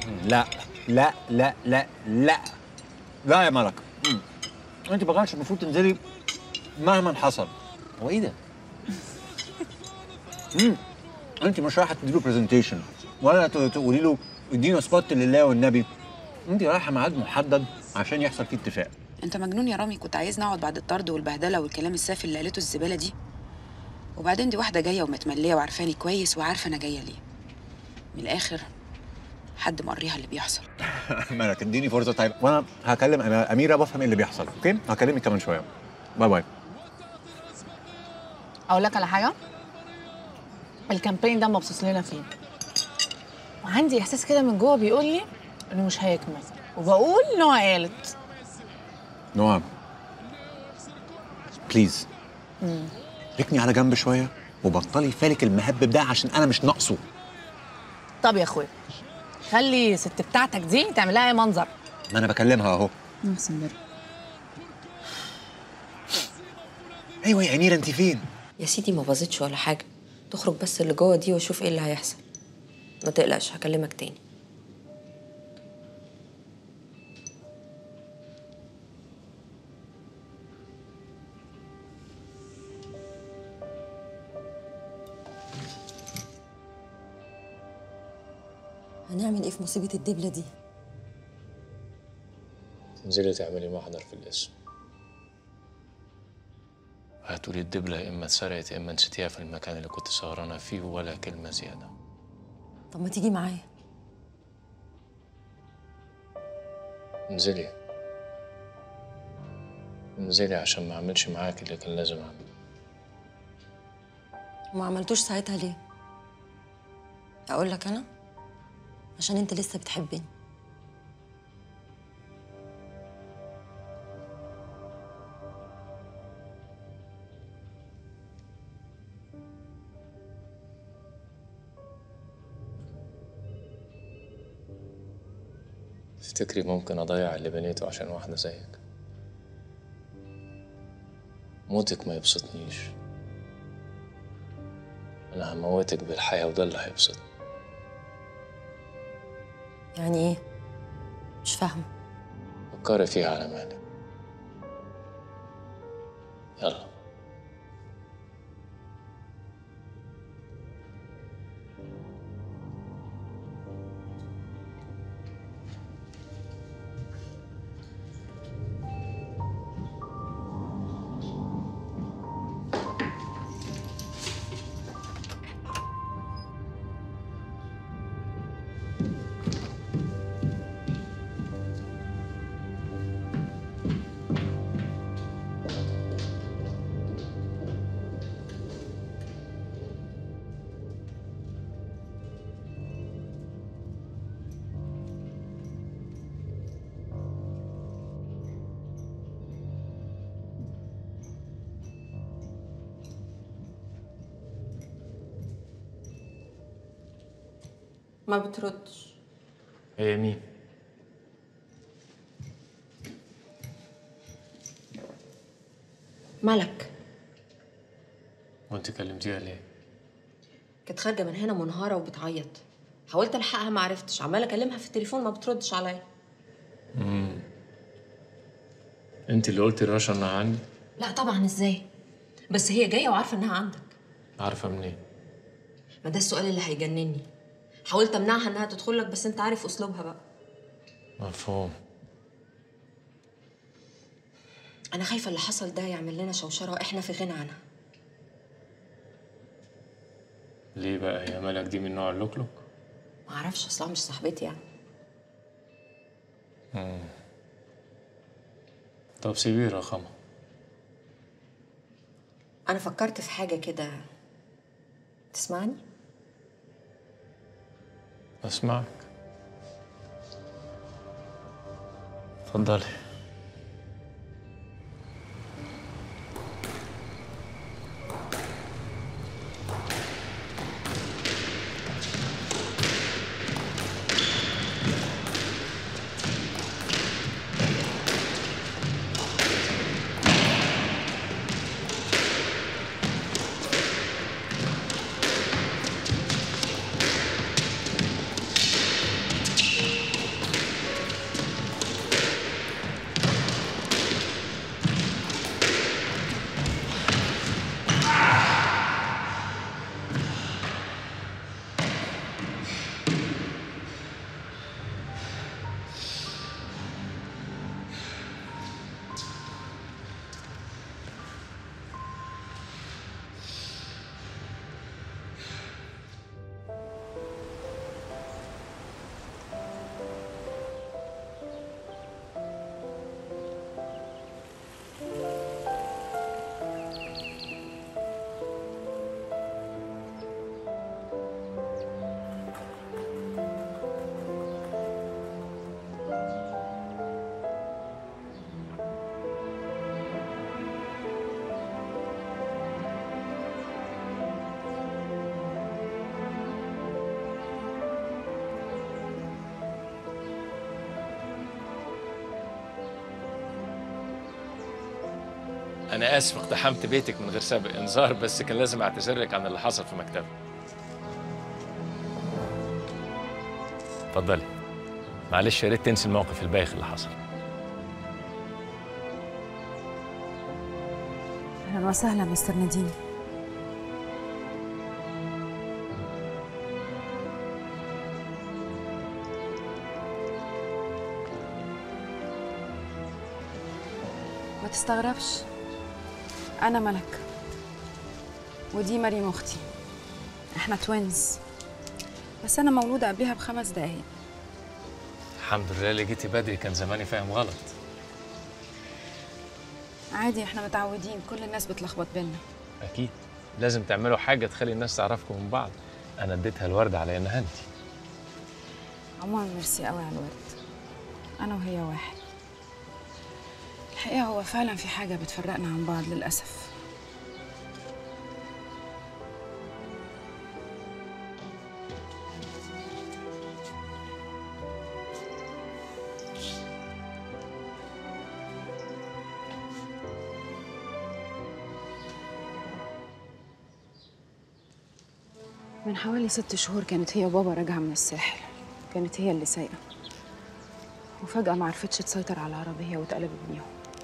لا لا لا لا لا لا يا ملك مم. انت ما كانش المفروض تنزلي مهما حصل هو ايه ده؟ امم انت مش رايحه تديله برزنتيشن ولا ت- تقولي له ادينا سبوت لله والنبي انت رايحه ميعاد محدد عشان يحصل فيه اتفاق انت مجنون يا رامي كنت عايزني اقعد بعد الطرد والبهدله والكلام السافل اللي قالته الزباله دي وبعدين دي واحده جايه ومتمليه وعارفاني كويس وعارفه انا جايه ليه من الاخر حد مقريها اللي بيحصل مالك اديني فرصه طيب وانا هكلم أنا اميره بفهم ايه اللي بيحصل اوكي هكلمك كمان شويه باي باي اقول لك على حاجه الكامبين ده مبسوط لنا فيه وعندي احساس كده من جوه بيقول لي انه مش هيكمل وبقول ان هو قالت نوام بليز ركني على جنب شويه وبطلي فالك المهبب ده عشان انا مش ناقصه طب يا اخويا خلي ست بتاعتك دي تعملها اي منظر ما انا بكلمها اهو محسن بر ايوه يا اميره انت فين يا سيدي ما باظتش ولا حاجة تخرج بس اللي جوه دي واشوف ايه اللي هيحصل ما تقلقش هكلمك تاني هنعمل ايه في مصيبة الدبلة دي؟ تنزلي تعملي محضر في الاسم هتقولي الدبلة يا إما اتسرقت يا إما نسيتيها في المكان اللي كنت سهرانة فيه ولا كلمة زيادة طب ما تيجي معايا انزلي انزلي عشان ما أعملش معاك اللي كان لازم أعمله وما عملتوش ساعتها ليه؟ اقول لك انا عشان انت لسه بتحبني تفتكري ممكن أضيع اللي بنيته عشان واحدة زيك موتك ما يبسطنيش أنا هموتك بالحياة وده اللي هيبسطني يعني ايه مش فاهمه فكري فيها على مهلك يلا ما بتردش هي مين؟ ملك وأنت كلمتيها ليه؟ كانت خارجه من هنا منهاره وبتعيط حاولت الحقها ما عرفتش عماله اكلمها في التليفون ما بتردش عليا أنت اللي قلتي لرشا إنها عندي؟ لا طبعا ازاي بس هي جايه وعارفه انها عندك عارفة منين؟ ما ده السؤال اللي هيجنني حاولت امنعها انها تدخل لك بس انت عارف اسلوبها بقى مفهوم انا خايفه اللي حصل ده يعمل لنا شوشره احنا في غنى عنها ليه بقى هي مالك دي من نوع اللوكلوك؟ ما اعرفش اصلها مش صاحبتي يعني طب سيبيه رقمها انا فكرت في حاجه كده تسمعني أسمعك اتفضلي انا اسف اقتحمت بيتك من غير سابق انذار بس كان لازم اعتذر لك عن اللي حصل في مكتبي اتفضلي معلش يا ريت تنسي الموقف البايخ اللي حصل اهلا وسهلا مستر نديم ما تستغربش انا ملك ودي مريم اختي احنا توينز بس انا مولوده قبلها بخمس دقايق الحمد لله اللي جيتي بدري كان زماني فاهم غلط عادي احنا متعودين كل الناس بتلخبط بينا اكيد لازم تعملوا حاجه تخلي الناس تعرفكم من بعض انا اديتها الورد على انها انت عموما ميرسي قوي على الورد انا وهي واحد الحقيقه هو فعلا في حاجه بتفرقنا عن بعض للاسف من حوالي ست شهور كانت هي وبابا راجعة من الساحل كانت هي اللي سايقة وفجأة ما عرفتش تسيطر على العربية واتقلبت بيهم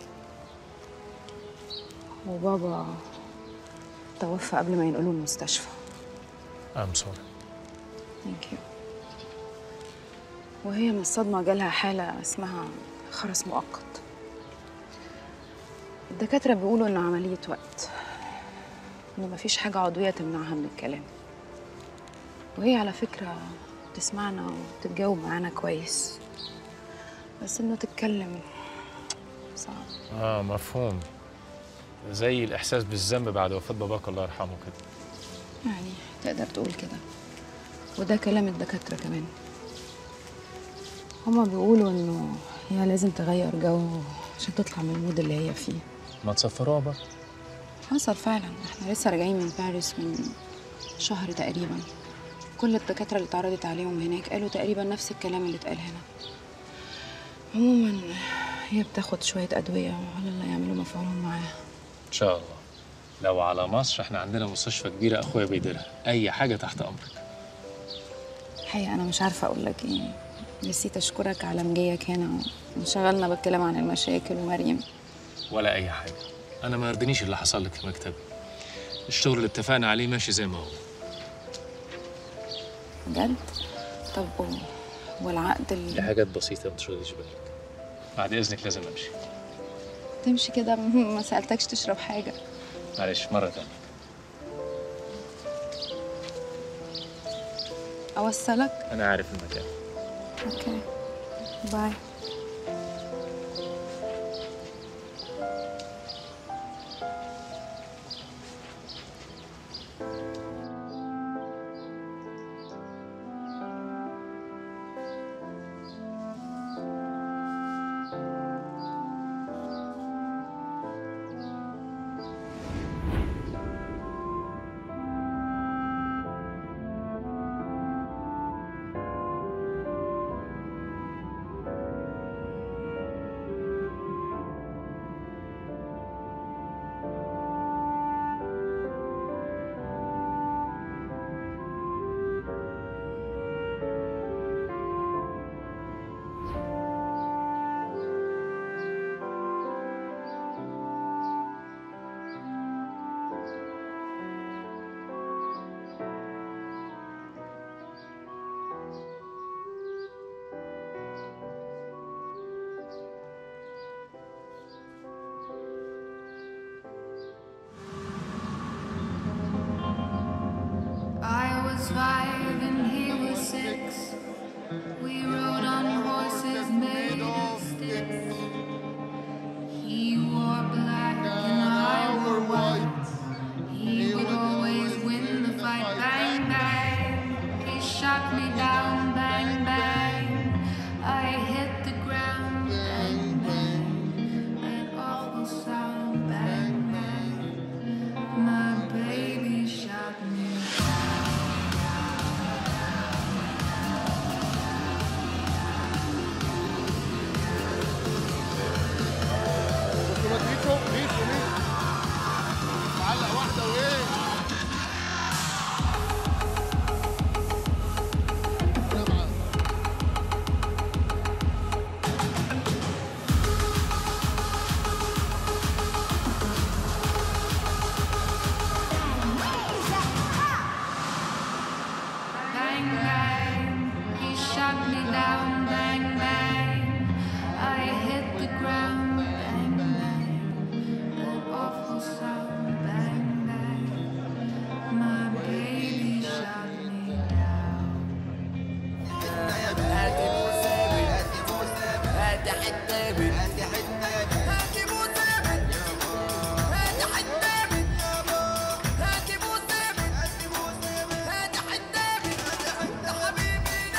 وبابا توفى قبل ما ينقلوه المستشفى ام سوري ثانك يو وهي من الصدمة جالها حالة اسمها خرس مؤقت الدكاترة بيقولوا إنه عملية وقت إنه مفيش حاجة عضوية تمنعها من الكلام وهي على فكرة بتسمعنا وبتتجاوب معانا كويس بس إنه تتكلم صعب اه مفهوم زي الاحساس بالذنب بعد وفاه باباك الله يرحمه كده يعني تقدر تقول كده وده كلام الدكاترة كمان هما بيقولوا إنه هي لازم تغير جو عشان تطلع من المود اللي هي فيه ما تسفروها بقى حصل فعلا احنا لسه راجعين من باريس من شهر تقريبا كل الدكاترة اللي اتعرضت عليهم هناك قالوا تقريبا نفس الكلام اللي اتقال هنا عموما هي بتاخد شوية أدوية وعلى الله يعملوا مفعولهم معاها ان شاء الله لو على مصر احنا عندنا مستشفى كبيره اخويا بيديرها اي حاجه تحت امرك الحقيقة أنا مش عارفة أقول لك إيه نسيت أشكرك على مجيك هنا وانشغلنا بالكلام عن المشاكل ومريم ولا اي حاجه انا ما يرضينيش اللي حصل لك في مكتبي الشغل اللي اتفقنا عليه ماشي زي ما هو بجد طب و- والعقد دي اللي حاجات بسيطه ما تشغليش بالك بعد اذنك لازم امشي تمشي كده ما سألتكش تشرب حاجة معلش مره تانية أوصلك انا عارف المكان اوكي باي I was five and he was six. We rode on horses made of sticks. He wore black and I wore white. He would always win the fight. Bang bang, he shot me down. Bang bang, I hit the ground. Bang bang, that awful sound. Bang bang, my baby shot me.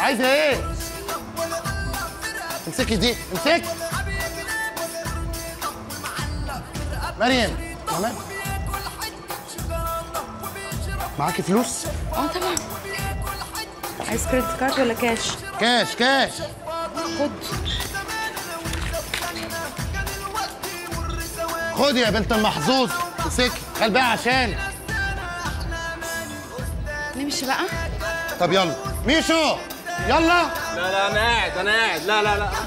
عايزه ايه امسكي دي امسك مريم تمام معاكي فلوس اه طبعا عايز كريدت كارد ولا كاش كاش كاش خد خدي يا بنت المحظوظ امسكي خلي بقى عشان نمشي بقى طب يلا ميشو يلا لا لا انا قاعد انا قاعد لا لا لا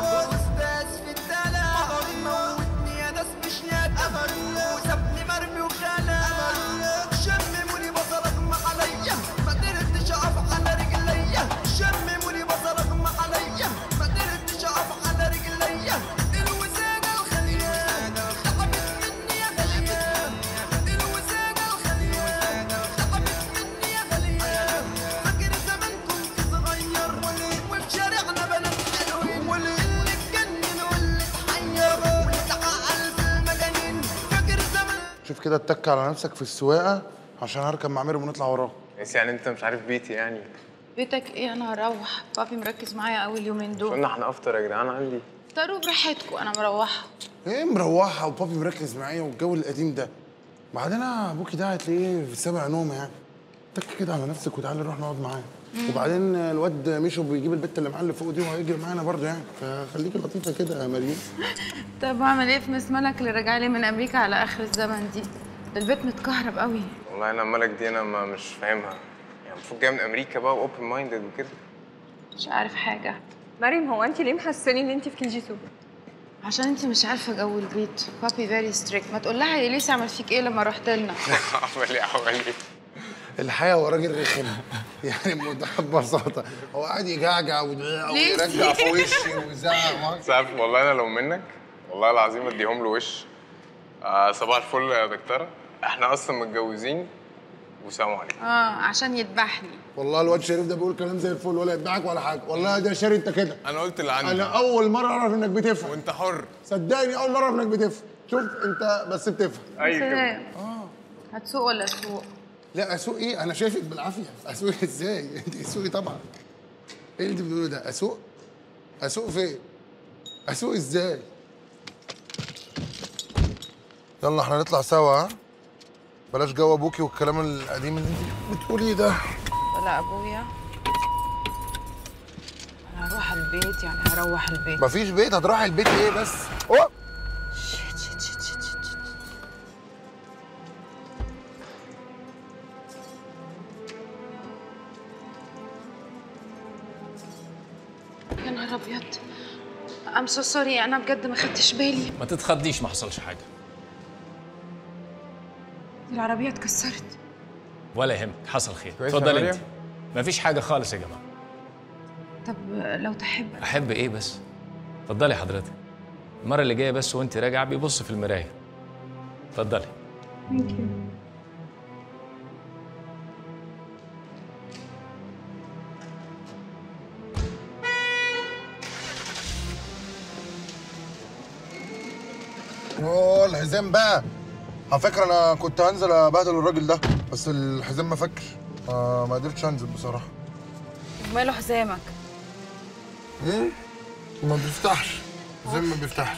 شوف كده اتك على نفسك في السواقه عشان هركب مع مريم ونطلع وراه بس يعني انت مش عارف بيتي يعني بيتك ايه انا هروح بابي مركز معايا اول يومين دول قلنا هنفطر يا جدعان عندي اختاروا براحتكم انا مروحه ايه مروحه وبابي مركز معايا والجو القديم ده بعدين ابوكي ده هتلاقيه في سبع نوم يعني اتك كده على نفسك وتعالي نروح نقعد معاه وبعدين الواد ميشو بيجيب البت اللي معاه اللي فوق دي وهيجري معانا برضه يعني فخليكي لطيفه كده يا مريم طب اعمل ايه في مس ملك اللي راجعه لي من امريكا على اخر الزمن دي ده البيت متكهرب قوي والله انا ملك دي انا ما مش فاهمها يعني المفروض جايه من امريكا بقى واوبن مايندد وكده مش عارف حاجه مريم هو انت ليه محسساني ان انت في كي جي 2 عشان انت مش عارفه جو البيت بابي فيري ستريكت ما تقول لها يا ليسا عمل فيك ايه لما رحت لنا عمل ايه عمل ايه الحقيقه هو راجل رخم يعني بمنتهى البساطه هو قاعد يجعجع ويدعق ويرجع في وشي ويزعق بس عارف والله انا لو منك والله العظيم اديهم له وش آه صباح الفل يا دكتوره احنا اصلا متجوزين وسلام عليكم اه عشان يذبحني والله الواد شريف ده بيقول كلام زي الفل ولا يدعك ولا حاجه والله ده شاري انت كده انا قلت اللي عندي انا اول مره اعرف انك بتفهم وانت حر صدقني اول مره اعرف انك بتفهم شوف انت بس بتفهم اي كده سلام هتسوق ولا اسوق لا اسوق ايه انا شايفك بالعافيه اسوق ازاي انت اسوقي طبعا ايه اللي انت بتقوله ده اسوق اسوق فين اسوق ازاي يلا احنا نطلع سوا ها بلاش جو ابوكي والكلام القديم اللي انت بتقوليه ده ولا ابويا انا هروح البيت يعني هروح البيت مفيش بيت هتروحي البيت ايه بس أوه. شيت شيت شيت شيت شيت شيت. يا نهار ابيض ام سو سوري انا بجد ما خدتش بالي ما تتخضيش ما حصلش حاجه العربيه اتكسرت ولا يهمك حصل خير كويس يا اتفضل مريم؟ انت مفيش حاجه خالص يا جماعه طب لو تحب احب ايه بس اتفضلي حضرتك المره اللي جايه بس وانت راجعه بيبص في المرايه اتفضلي اوه الحزام بقى على فكره انا كنت هنزل ابهدل الراجل ده بس الحزام ما فكش آه ما قدرتش انزل بصراحه وماله حزامك ايه ما بيفتحش الحزام ما بيفتحش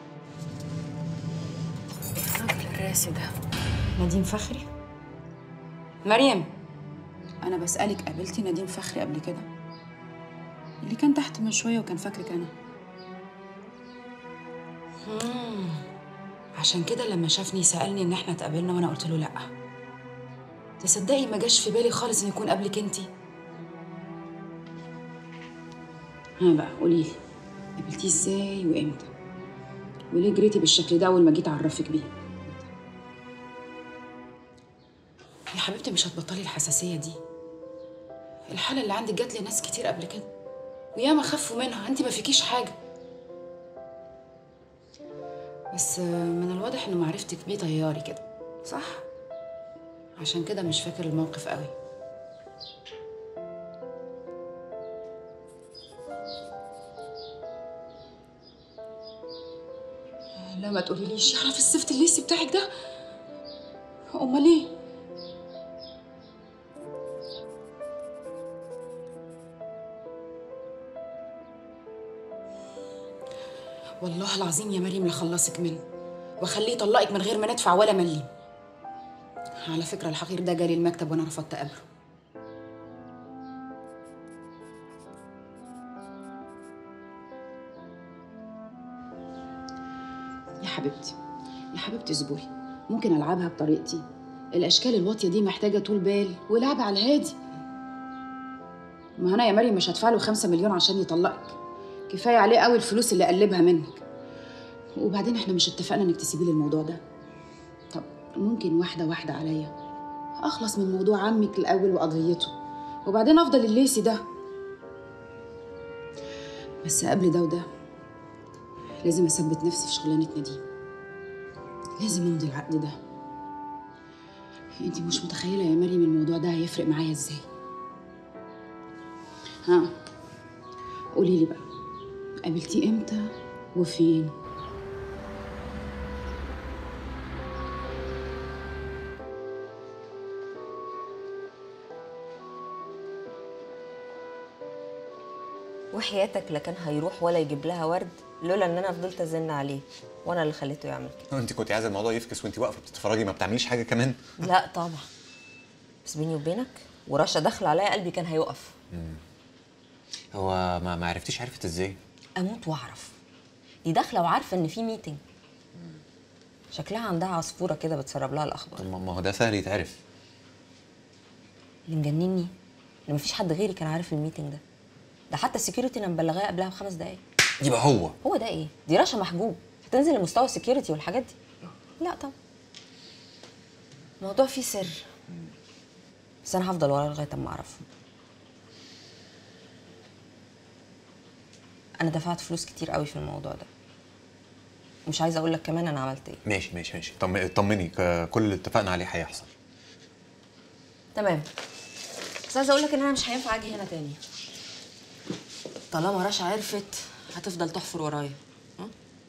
الراجل الراسي ده نديم فخري مريم انا بسالك قابلتي نديم فخري قبل كده اللي كان تحت من شويه وكان فاكرك انا مم. عشان كده لما شافني سالني ان احنا اتقابلنا وانا قلت له لا تصدقي ما جاش في بالي خالص ان يكون قبلك انتي ها بقى قولي لي قابلتيه ازاي وامتى وليه جريتي بالشكل ده اول ما جيت اعرفك بيه يا حبيبتي مش هتبطلي الحساسيه دي الحاله اللي عندك جات لي ناس كتير قبل كده وياما خفوا منها انت ما فيكيش حاجه بس آه، من الواضح ان معرفتك بيه طياري كده صح عشان كده مش فاكر الموقف قوي لا ما تقوليليش يعرف السفت الليسي بتاعك ده امال ايه والله العظيم يا مريم لخلصك منه واخليه يطلقك من غير ما ندفع ولا مليم على فكره الحقير ده جالي المكتب وانا رفضت اقابله يا حبيبتي يا حبيبتي اصبري ممكن العبها بطريقتي الاشكال الواطيه دي محتاجه طول بال والعبها على الهادي ما انا يا مريم مش هدفع له خمسة مليون عشان يطلقك كفايه عليه قوي الفلوس اللي قلبها منك وبعدين احنا مش اتفقنا انك تسيبي لي الموضوع ده طب ممكن واحده واحده عليا اخلص من موضوع عمك الاول وقضيته وبعدين افضل الليسي ده بس قبل ده وده لازم اثبت نفسي في شغلانتنا دي لازم امضي العقد ده انت مش متخيله يا مريم الموضوع ده هيفرق معايا ازاي ها قولي لي بقى قابلتيه امتى وفين وحياتك لا كان هيروح ولا يجيب لها ورد لولا ان انا فضلت ازن عليه وانا اللي خليته يعمل كده انت كنت عايزه الموضوع يفكس وانت واقفه بتتفرجي ما بتعمليش حاجه كمان لا طبعا بس بيني وبينك ورشا داخله عليا قلبي كان هيقف هو ما ما عرفتيش عرفت ازاي اموت واعرف دي داخله وعارفه ان في ميتنج شكلها عندها عصفوره كده بتسرب لها الاخبار طب ما ما هو ده سهل يتعرف اللي مجنني ان مفيش حد غيري كان عارف الميتنج ده ده حتى السكيورتي انا مبلغاه قبلها بخمس دقايق يبقى هو هو ده ايه دي رشا محجوب هتنزل لمستوى السكيورتي والحاجات دي لا طبعا الموضوع فيه سر بس انا هفضل وراه لغايه اما اعرفه انا دفعت فلوس كتير قوي في الموضوع ده مش عايزه اقول لك كمان انا عملت ايه ماشي ماشي ماشي طم- طمني ك- كل اللي اتفقنا عليه هيحصل تمام بس عايزه اقول لك ان انا مش هينفع اجي هنا تاني طالما رشا عرفت هتفضل تحفر ورايا ها؟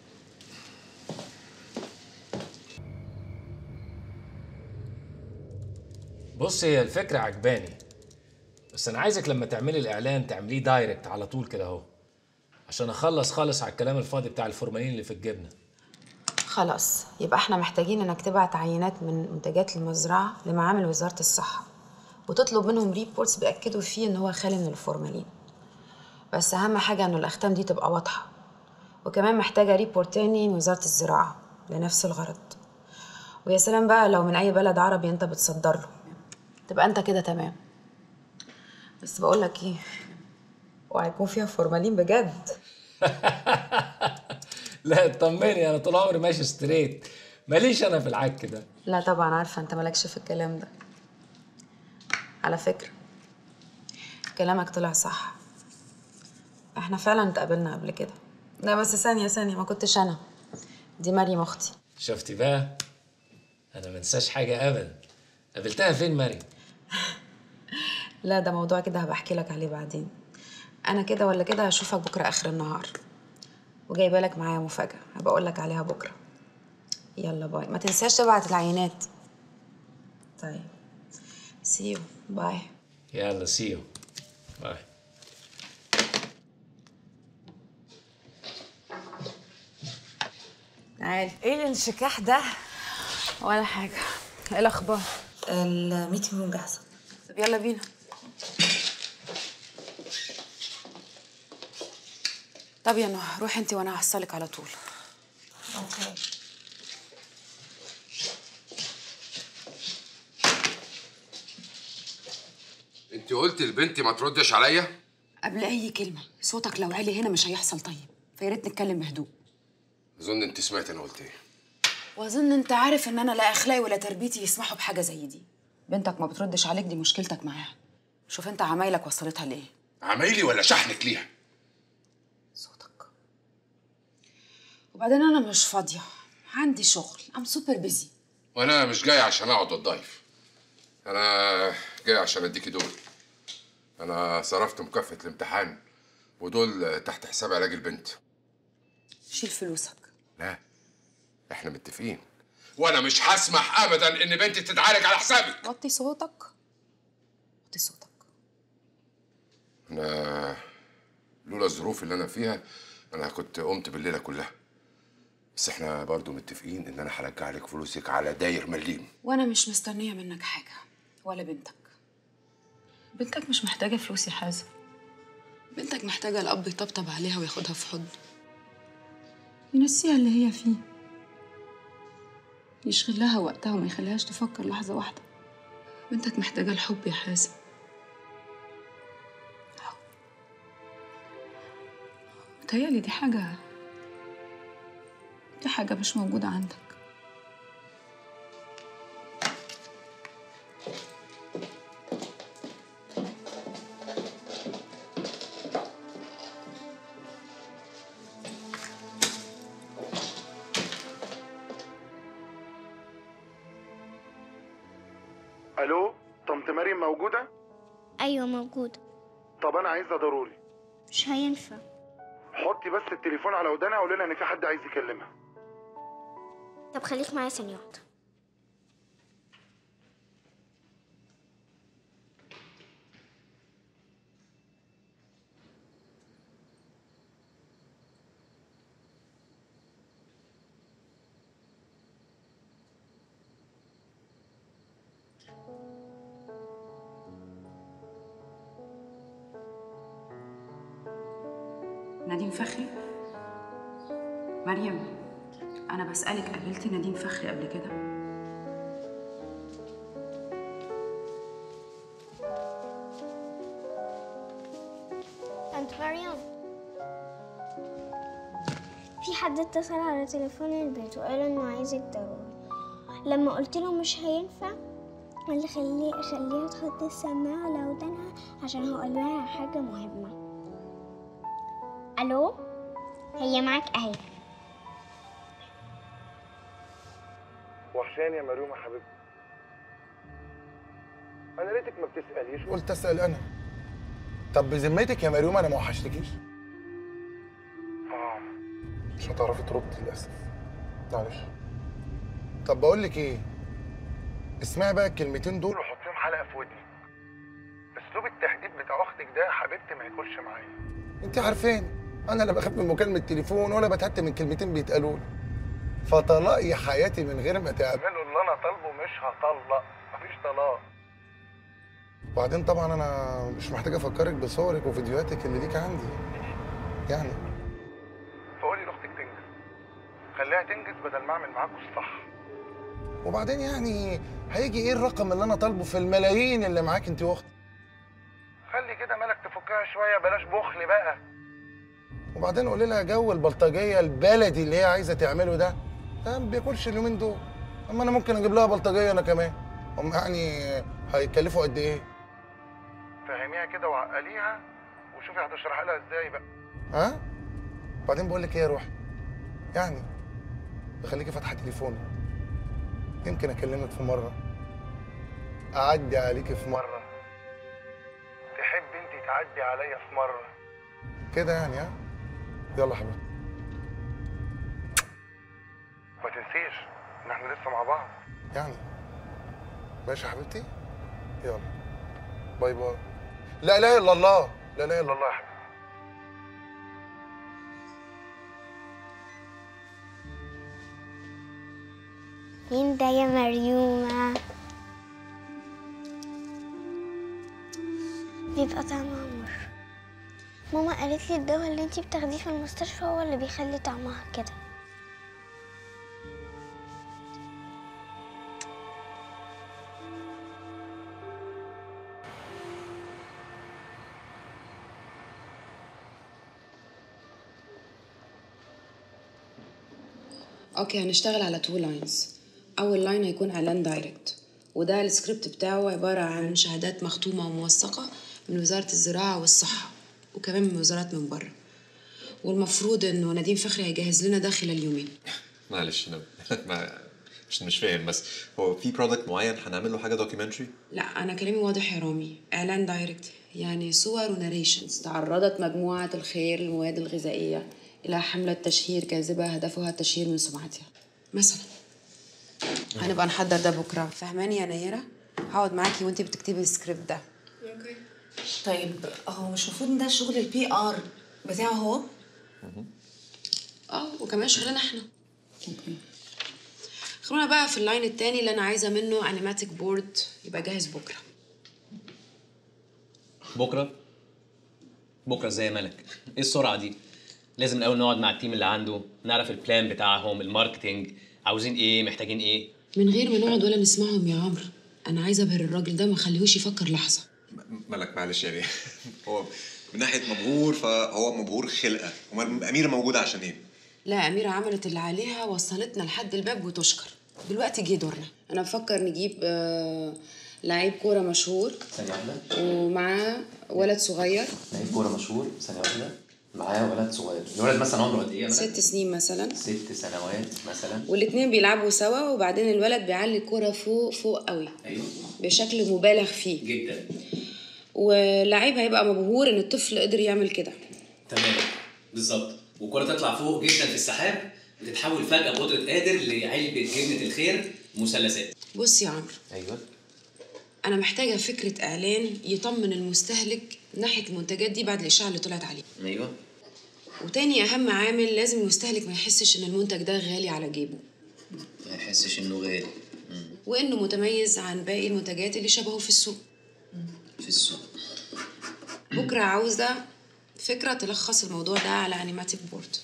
بص هي الفكرة عجباني بس أنا عايزك لما تعملي الإعلان تعمليه دايركت على طول كده أهو عشان أخلص خالص على الكلام الفاضي بتاع الفورمالين اللي في الجبنة خلاص يبقى احنا محتاجين انك تبعت عينات من منتجات المزرعه لمعامل وزاره الصحه وتطلب منهم ريبورتس بياكدوا فيه ان هو خالي من الفورمالين بس اهم حاجه انه الاختام دي تبقى واضحه وكمان محتاجه ريبورت تاني من وزاره الزراعه لنفس الغرض ويا سلام بقى لو من اي بلد عربي انت بتصدر له تبقى انت كده تمام بس بقول لك ايه اوعى يكون فيها فورمالين بجد لا اطمني أنا طول عمري ماشي ستريت ماليش أنا في العك ده لا طبعا عارفه انت مالكش في الكلام ده على فكره كلامك طلع صح احنا فعلا اتقابلنا قبل كده لا بس ثانيه ثانيه ما كنتش انا دي مريم اختي شفتي بقى أنا منساش حاجة أبدا قابلتها فين مريم؟ لا ده موضوع كده هبقى احكي لك عليه بعدين انا كده ولا كده هشوفك بكره اخر النهار وجايبه لك معايا مفاجاه هبقى اقول لك عليها بكره يلا باي ما تنساش تبعت العينات طيب سي يو باي يلا سيو باي تعالي ايه الانشكاح ده ولا حاجه ايه الاخبار الميتنج روم جاهزه طب يلا بينا طب يا نهى روحي انت وانا هحصلك على طول اوكي انت قلت لبنتي ما تردش عليا قبل اي كلمه صوتك لو عالي هنا مش هيحصل طيب فيا ريت نتكلم بهدوء اظن انت سمعت انا قلت ايه واظن انت عارف ان انا لا اخلاقي ولا تربيتي يسمحوا بحاجه زي دي بنتك ما بتردش عليك دي مشكلتك معاها شوف انت عمايلك وصلتها لايه عمايلي ولا شحنك ليها وبعدين انا مش فاضيه عندي شغل ام سوبر بيزي وانا مش جاي عشان اقعد اتضايف انا جاي عشان اديكي دول انا صرفت مكافاه الامتحان ودول تحت حساب علاج البنت شيل فلوسك لا احنا متفقين وانا مش هسمح ابدا ان بنتي تتعالج على حسابي وطي صوتك وطي صوتك انا لولا الظروف اللي انا فيها انا كنت قمت بالليله كلها بس احنا برضو متفقين ان انا هرجع لك فلوسك على داير مليم وانا مش مستنيه منك حاجه ولا بنتك بنتك مش محتاجه فلوس يا حازم بنتك محتاجه الاب يطبطب عليها وياخدها في حضنه ينسيها اللي هي فيه يشغل لها وقتها وما يخليهاش تفكر لحظه واحده بنتك محتاجه الحب يا حازم متهيألي دي حاجة دي حاجة مش موجودة عندك الو طنط مريم موجوده ايوه موجودة طب انا عايزها ضروري مش هينفع حطي بس التليفون على ودانها وقولي لها ان في حد عايز يكلمها طب خليك معايا ثانية واحدة نديم فخري مريم أنا بسألك قابلتي نديم فخري قبل كده؟ طنط مريم في حد اتصل على تليفون البيت وقال انه عايزك ضروري لما قلت له مش هينفع قال لي خليه خليها تحط السماعة على ودانها عشان هقول لها حاجة مهمة الو هي معاك اهي وحشاني يا مريوم يا حبيبتي انا ليتك ما بتساليش قلت اسال انا طب بذمتك يا مريوم انا ما وحشتكيش اه مش هتعرفي تردي للاسف معلش طب بقول لك ايه اسمعي بقى الكلمتين دول وحطيهم حلقه في ودني اسلوب التهديد بتاع اختك ده يا حبيبتي ما ياكلش معايا انت عارفين انا لا بخاف من مكالمه تليفون ولا بتهت من كلمتين بيتقالوا لي فطلاقي حياتي من غير ما تعملوا اللي انا طالبه مش هطلق مفيش طلاق وبعدين طبعا انا مش محتاج افكرك بصورك وفيديوهاتك اللي ليك عندي يعني فقولي لاختك تنجز خليها تنجز بدل ما اعمل معاكوا الصح وبعدين يعني هيجي ايه الرقم اللي انا طالبه في الملايين اللي معاك انت واختك خلي كده مالك تفكها شويه بلاش بخل بقى وبعدين قولي لها جو البلطجيه البلدي اللي هي عايزه تعمله ده ده ما بياكلش اليومين دول اما انا ممكن اجيب لها بلطجيه انا كمان هم يعني هيكلفوا قد ايه فهميها كده وعقليها وشوفي هتشرحي لها ازاي بقى ها بعدين بقول لك ايه يا روحي يعني بخليكي فاتحه تليفوني يمكن اكلمك في مره اعدي عليكي في مره تحب انت تعدي عليا في مره كده يعني ها يلا يا حبيبتي ما تنسيش ان احنا لسه مع بعض يعني ماشي يا حبيبتي يلا باي باي لا اله الا الله لا اله الا الله يا حبيبتي مين ده يا مريومة بيبقى طعمها مر ماما قالت لي الدواء اللي انتي بتاخديه في المستشفى هو اللي بيخلي طعمها كده اوكي هنشتغل على تو لاينز اول لاين هيكون اعلان دايركت وده السكريبت بتاعه عباره عن شهادات مختومه وموثقه من وزاره الزراعه والصحه وكمان من وزارات من بره والمفروض انه نديم فخري هيجهز لنا ده خلال يومين معلش انا ما مش مش فاهم بس هو في برودكت معين هنعمل له حاجه دوكيومنتري لا انا كلامي واضح يا رامي اعلان دايركت يعني صور وناريشنز تعرضت مجموعه الخير للمواد الغذائيه الى حمله تشهير كاذبه هدفها التشهير من سمعتها مثلا هنبقى نحضر ده بكره فهماني يا نيره هقعد معاكي وانتي بتكتبي السكريبت ده طيب هو مش المفروض ان ده شغل البي ار بتاعه هو اه وكمان شغلنا احنا خلونا بقى في اللاين التاني اللي انا عايزه منه انيماتيك بورد يبقى جاهز بكره بكره بكره ازاي يا ملك ايه السرعه دي لازم الاول نقعد مع التيم اللي عنده نعرف البلان بتاعهم الماركتينج عاوزين ايه محتاجين ايه من غير ما نقعد ولا نسمعهم يا عمرو انا عايزه ابهر الراجل ده ما اخليهوش يفكر لحظه ملك معلش يعني هو من ناحيه مبهور فهو مبهور خلقه امال اميره موجوده عشان ايه؟ لا أميرة عملت اللي عليها وصلتنا لحد الباب وتشكر دلوقتي جه دورنا أنا بفكر نجيب آه، لعيب كورة مشهور ثانيه واحده ومعاه ولد صغير لعيب كوره مشهور ثانيه واحده معاه ولد صغير الولد مثلا عمره قد ايه يا ملك؟ ست سنين مثلا ست سنوات مثلا والاتنين بيلعبوا سوا وبعدين الولد بيعلي الكورة فوق فوق قوي ايوه بشكل مبالغ فيه جدا واللعيب هيبقى مبهور ان الطفل قدر يعمل كده تمام بالظبط والكرة تطلع فوق جدا في السحاب بتتحول فجأة بقدرة قادر لعلبة جبنة الخير مثلثات بص يا عمرو ايوه انا محتاجة فكرة اعلان يطمن المستهلك ناحية المنتجات دي بعد الاشاعة اللي طلعت عليه ايوه وتاني اهم عامل لازم المستهلك ما يحسش ان المنتج ده غالي على جيبه ما يحسش انه غالي وانه متميز عن باقي المنتجات اللي شبهه في السوق في السوق بكره عاوزه فكره تلخص الموضوع ده على انيماتيك بورد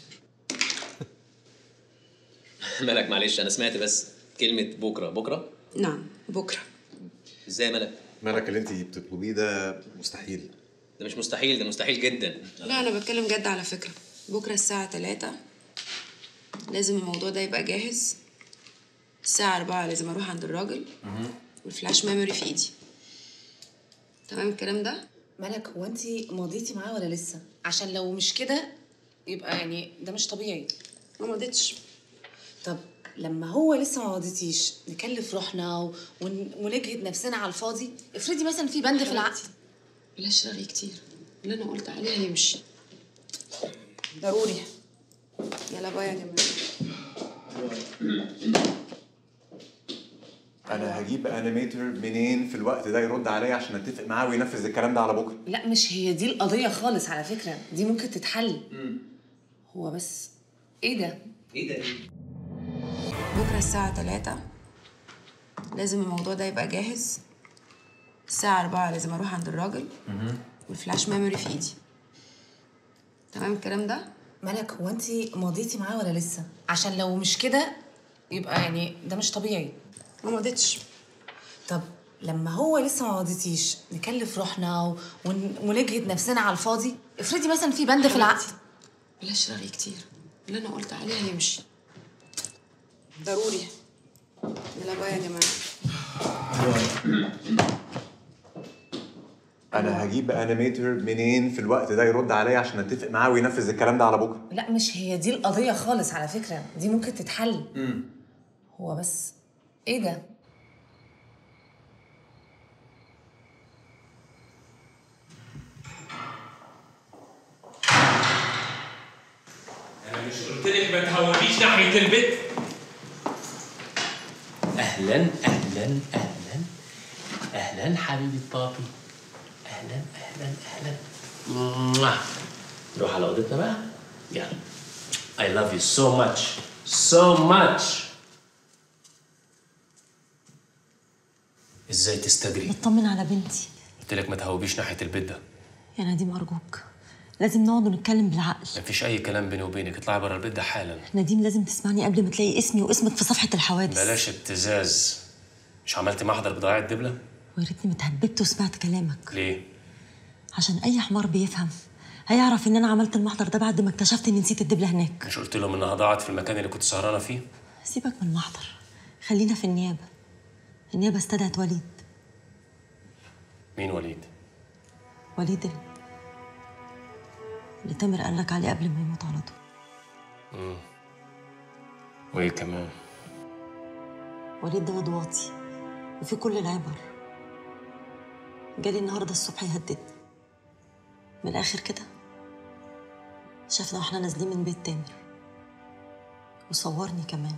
ملك معلش انا سمعت بس كلمة بكرة بكرة نعم بكره ازاي يا ملك؟ ملك اللي انت بتطلبيه ده مستحيل ده مش مستحيل ده مستحيل جدا لا انا بتكلم جد على فكره بكره الساعه 3 لازم الموضوع ده يبقى جاهز الساعه 4 لازم اروح عند الراجل والفلاش ميموري في ايدي تمام الكلام ده ملك هو انت ماضيتي معاه ولا لسه عشان لو مش كده يبقى يعني ده مش طبيعي ما مضيتش طب لما هو لسه ما ماضيتيش نكلف روحنا و... ون... ونجهد نفسنا على الفاضي افرضي مثلا في بند في العقد بلاش رغي كتير اللي انا قلت عليه هيمشي ضروري يلا باي يا جماعه انا هجيب انيميتر منين في الوقت ده يرد عليا عشان اتفق معاه وينفذ الكلام ده على بكره لا مش هي دي القضيه خالص على فكره دي ممكن تتحل هو بس ايه ده ايه ده بكره الساعه 3 لازم الموضوع ده يبقى جاهز الساعه 4 لازم اروح عند الراجل والفلاش ميموري في ايدي تمام الكلام ده ملك هو انت ماضيتي معاه ولا لسه عشان لو مش كده يبقى يعني ده مش طبيعي ما مضيتش طب لما هو لسه ما ماضيتيش نكلف روحنا و... ون... ونجهد نفسنا على الفاضي افرضي مثلا في بند في العقد بلاش رغي كتير اللي انا قلت عليه هيمشي ضروري يلا باي يا جماعه انا هجيب انيميتر منين في الوقت ده يرد عليا عشان اتفق معاه وينفذ الكلام ده على بكره لا مش هي دي القضيه خالص على فكره دي ممكن تتحل هو بس ايه ده انا مش قلت لك ما تهونيش ناحيه البيت اهلا اهلا اهلا اهلا حبيبي بابي اهلا اهلا اهلا موah. نروح على اوضتنا بقى يلا I love you so much so much ازاي تستجري اطمن على بنتي قلت لك ما تهوبيش ناحيه البيت ده يا نديم ارجوك لازم نقعد ونتكلم بالعقل مفيش اي كلام بيني وبينك اطلعي بره البيت ده حالا نديم لازم تسمعني قبل ما تلاقي اسمي واسمك في صفحه الحوادث بلاش ابتزاز مش عملتي محضر بضياع الدبله ويا ريتني ما اتهببت وسمعت كلامك ليه عشان اي حمار بيفهم هيعرف ان انا عملت المحضر ده بعد ما اكتشفت اني نسيت الدبله هناك مش قلت لهم انها ضاعت في المكان اللي كنت سهرانه فيه سيبك من المحضر خلينا في النيابه النيابه استدعت وليد مين وليد وليد ال- اللي تامر قال لك عليه قبل ما يموت على طول مم. وايه كمان وليد ده وضواطي وفي كل العبر جالي النهارده الصبح يهددني من الاخر كده شافنا واحنا نازلين من بيت تامر وصورني كمان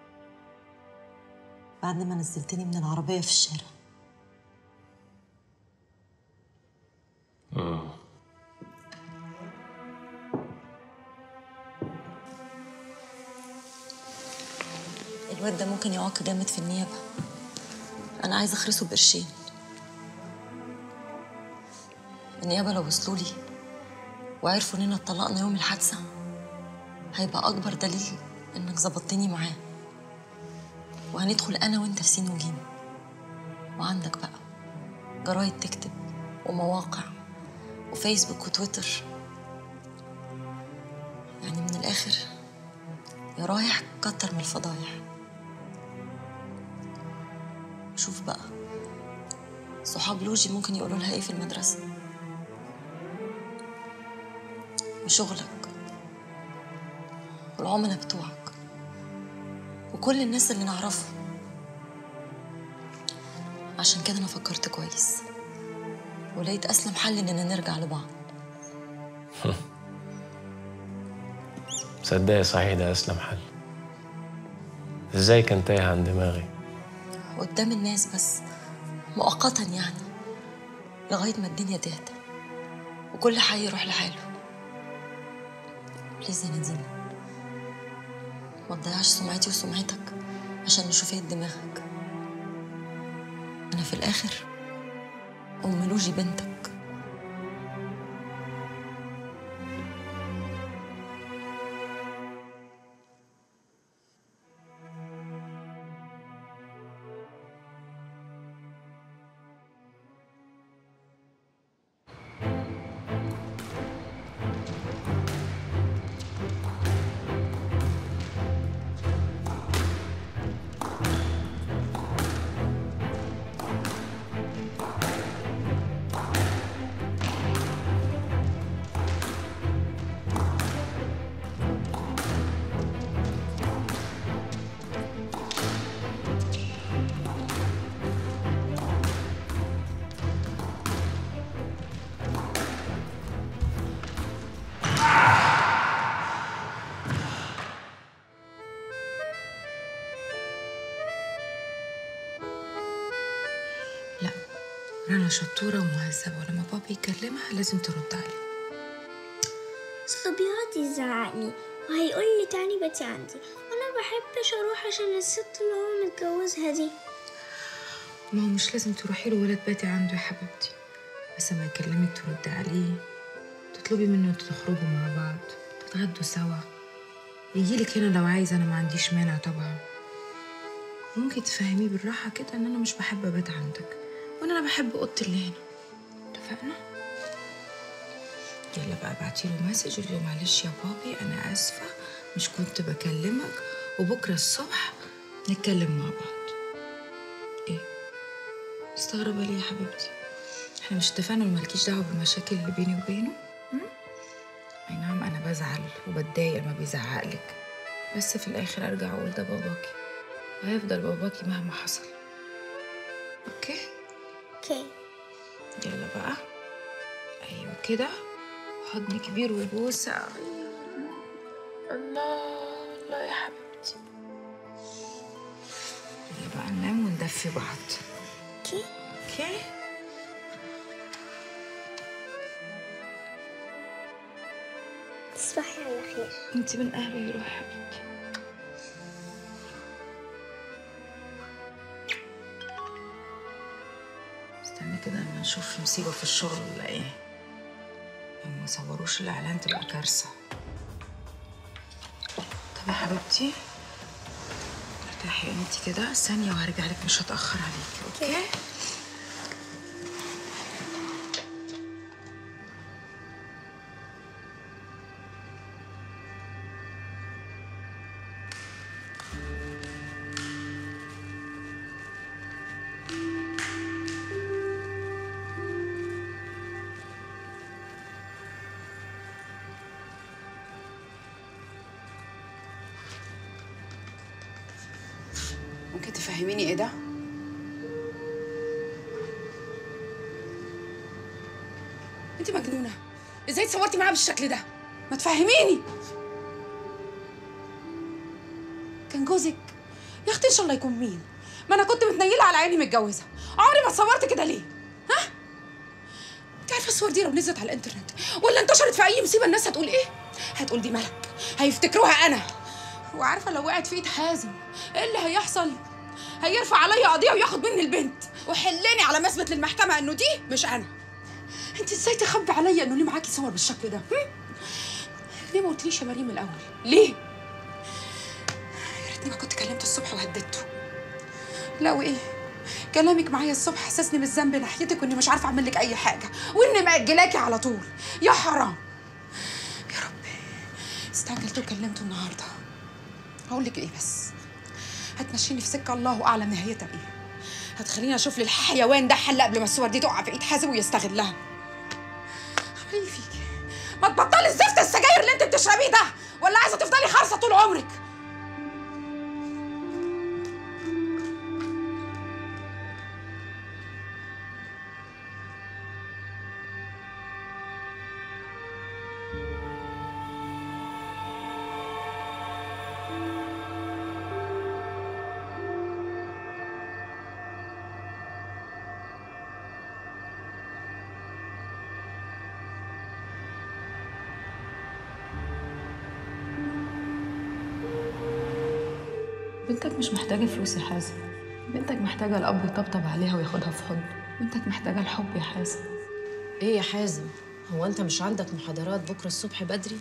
بعد ما نزلتني من العربيه في الشارع مم. الواد ده ممكن يعاق جامد في النيابة أنا عايزة أخرسه بقرشين النيابة لو وصلوا لي وعرفوا إننا اتطلقنا يوم الحادثة هيبقى أكبر دليل إنك ظبطتني معاه وهندخل أنا وأنت في سين وجيم وعندك بقى جرايد تكتب ومواقع وفيسبوك وتويتر يعني من الآخر يا رايح كتر من الفضايح شوف بقى صحاب لوجي ممكن يقولوا لها ايه في المدرسة وشغلك والعملاء بتوعك وكل الناس اللي نعرفهم عشان كده انا فكرت كويس ولقيت اسلم حل اننا نرجع لبعض صدقي صحيح ده اسلم حل ازاي كان تايه عن دماغي قدام الناس بس مؤقتا يعني لغاية ما الدنيا تهدى وكل حي يروح لحاله بليز يا نديم ما تضيعش سمعتي وسمعتك عشان نشوف ايه دماغك انا في الاخر ام لوجي بنتك لا رنا شطورة ومهذبة ولما بابي يكلمها لازم ترد عليه اصل بيقعد يزعقني وهيقول لي تاني باتي عندي وانا بحبش اروح عشان الست اللي هو متجوزها دي ما هو مش لازم تروحي له ولا تباتي عنده يا حبيبتي بس ما يكلمك ترد عليه تطلبي منه انتوا تخرجوا مع بعض تتغدوا سوا يجيلك هنا لو عايز انا ما عنديش مانع طبعا ممكن تفهميه بالراحة كده ان انا مش بحب ابات عندك وان انا بحب اوضتي اللي هنا اتفقنا؟ يلا بقى ابعتي له مسج قولي له معلش يا بابي انا اسفة مش كنت بكلمك وبكرة الصبح نتكلم مع بعض ايه؟ مستغربة ليه يا حبيبتي؟ احنا مش اتفقنا إن مالكيش دعوة بالمشاكل اللي بيني وبينه؟ م? اي نعم انا بزعل وبتضايق لما بيزعقلك بس في الاخر ارجع اقول ده باباكي وهيفضل باباكي مهما حصل اوكي اوكي يلا بقى ايوه كده حضن كبير وبوسه الله الله يا حبيبتي يلا بقى ننام وندفي بعض اوكي اوكي تصبحي على خير انت من اهل الروح يا حبيبتي استنى كده اما نشوف في مصيبه في الشغل ولا ايه لو ما صوروش الاعلان تبقى كارثه طب يا حبيبتي ارتاحي انت كده ثانيه وهرجع لك مش هتاخر عليكي اوكي ممكن تفهميني ايه ده؟ انت مجنونه ازاي اتصورتي معاه بالشكل ده؟ ما تفهميني كان جوزك يا اختي ان شاء الله يكون مين؟ ما انا كنت متنيله على عيني متجوزه عمري ما اتصورت كده ليه؟ ها؟ انت عارفه الصور دي لو نزلت على الانترنت ولا انتشرت في اي مصيبه الناس هتقول ايه؟ هتقول دي ملك هيفتكروها انا وعارفه لو وقعت في ايد حازم ايه اللي هيحصل هيرفع عليا قضيه وياخد مني البنت وحلني على ما اثبت للمحكمه انه دي مش انا انت ازاي تخبي عليا انه ليه معاكي صور بالشكل ده هم؟ ليه ما قلتليش يا مريم الاول ليه يا ريتني ما كنت كلمته الصبح وهددته لا وايه كلامك معايا الصبح حسسني بالذنب ناحيتك واني مش عارفه اعمل لك اي حاجه واني مأجلاكي على طول يا حرام يا ربي استعجلت وكلمته النهارده هقول لك ايه بس هتمشيني في سكه الله اعلم نهايتها ايه هتخليني اشوف للحيوان ده حل قبل ما الصور دي تقع في ايد حازم ويستغلها عمل ايه فيكي ما تبطلي الزفت السجاير اللي انت بتشربيه ده ولا عايزه تفضلي خارصه طول عمرك بنتك مش محتاجة فلوس يا حازم بنتك محتاجة الأب يطبطب عليها وياخدها في حضنه بنتك محتاجة الحب يا حازم ايه يا حازم هو انت مش عندك محاضرات بكره الصبح بدري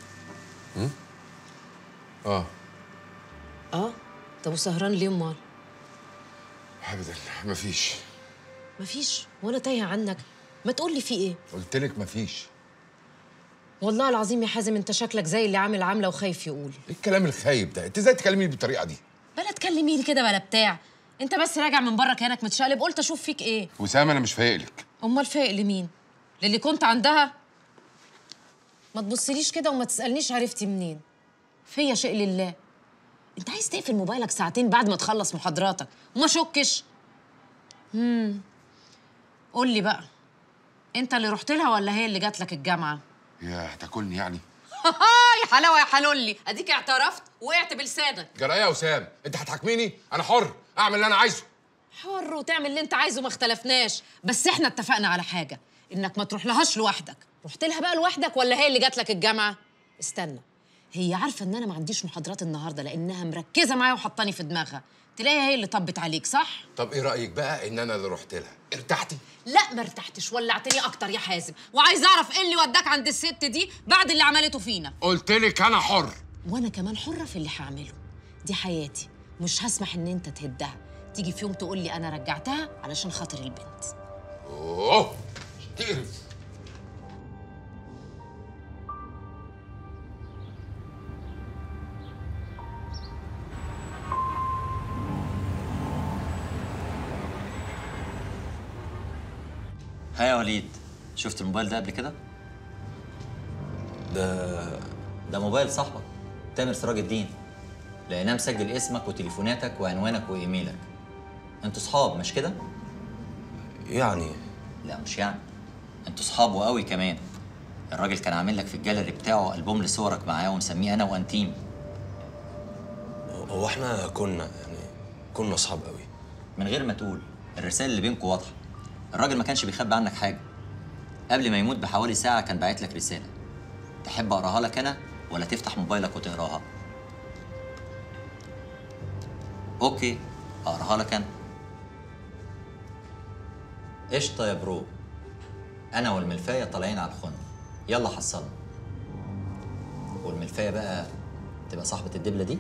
اه اه طب وسهران ليه امال ابدا مفيش مفيش وانا تايهه عنك ما تقول لي في ايه قلت لك مفيش والله العظيم يا حازم انت شكلك زي اللي عامل عامله وخايف يقول ايه الكلام الخايب ده انت ازاي تكلميني بالطريقه دي بلا تكلميني كده بلا بتاع انت بس راجع من بره كانك متشقلب قلت اشوف فيك ايه وسام انا مش فايق لك امال فايق لمين للي كنت عندها ما تبصليش كده وما تسالنيش عرفتي منين فيا شيء لله انت عايز تقفل موبايلك ساعتين بعد ما تخلص محاضراتك وما شكش امم قول لي بقى انت اللي رحت لها ولا هي اللي جات لك الجامعه يا هتاكلني يعني يا حلاوه يا حلولي اديك اعترفت وقعت بلسانك جرايه يا وسام انت هتحاكميني انا حر اعمل اللي انا عايزه حر وتعمل اللي انت عايزه ما اختلفناش بس احنا اتفقنا على حاجه انك ما تروح لهاش لوحدك رحت لها بقى لوحدك ولا هي اللي جات لك الجامعه استنى هي عارفه ان انا ما عنديش محاضرات النهارده لانها مركزه معايا وحطاني في دماغها تلاقيها هي اللي طبت عليك صح طب ايه رايك بقى ان انا اللي رحت لها ارتحتي لا ما ارتحتش ولعتني اكتر يا حازم وعايز اعرف ايه اللي وداك عند الست دي بعد اللي عملته فينا قلت لك انا حر وانا كمان حره في اللي هعمله دي حياتي مش هسمح ان انت تهدها تيجي في يوم تقول لي انا رجعتها علشان خاطر البنت اوه تقرف ها يا وليد شفت الموبايل ده قبل كده؟ ده ده موبايل صاحبك تامر سراج الدين لقيناه مسجل اسمك وتليفوناتك وعنوانك وايميلك انتوا صحاب مش كده؟ يعني لا مش يعني انتوا صحاب وقوي كمان الراجل كان عامل لك في الجاليري بتاعه البوم لصورك معاه ومسميه انا وانتيم هو احنا كنا يعني كنا اصحاب قوي من غير ما تقول الرسائل اللي بينكم واضحه الراجل ما كانش بيخبي عنك حاجه قبل ما يموت بحوالي ساعه كان باعت لك رساله تحب اقراها لك انا ولا تفتح موبايلك وتقراها اوكي اقراها لك انا قشطه يا برو انا والملفايه طالعين على الخن يلا حصلنا والملفايه بقى تبقى صاحبه الدبله دي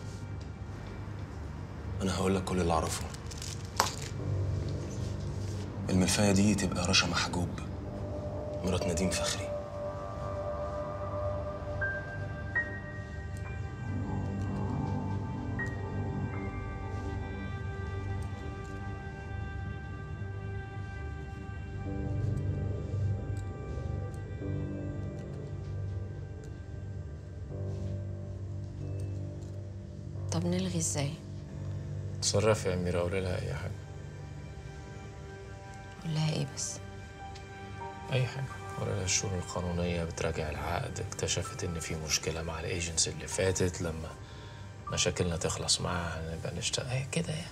انا هقول لك كل اللي اعرفه الملفايه دي تبقى رشا محجوب مرات نديم فخري طب نلغي ازاي تصرفي يا أميرة قولي لها أي حاجة قول لها ايه بس أي حاجة قولي لها الشؤون القانونية بتراجع العقد اكتشفت إن في مشكلة مع الإيجنسي اللي فاتت لما مشاكلنا تخلص معاها نبقى نشتغل أي كده يعني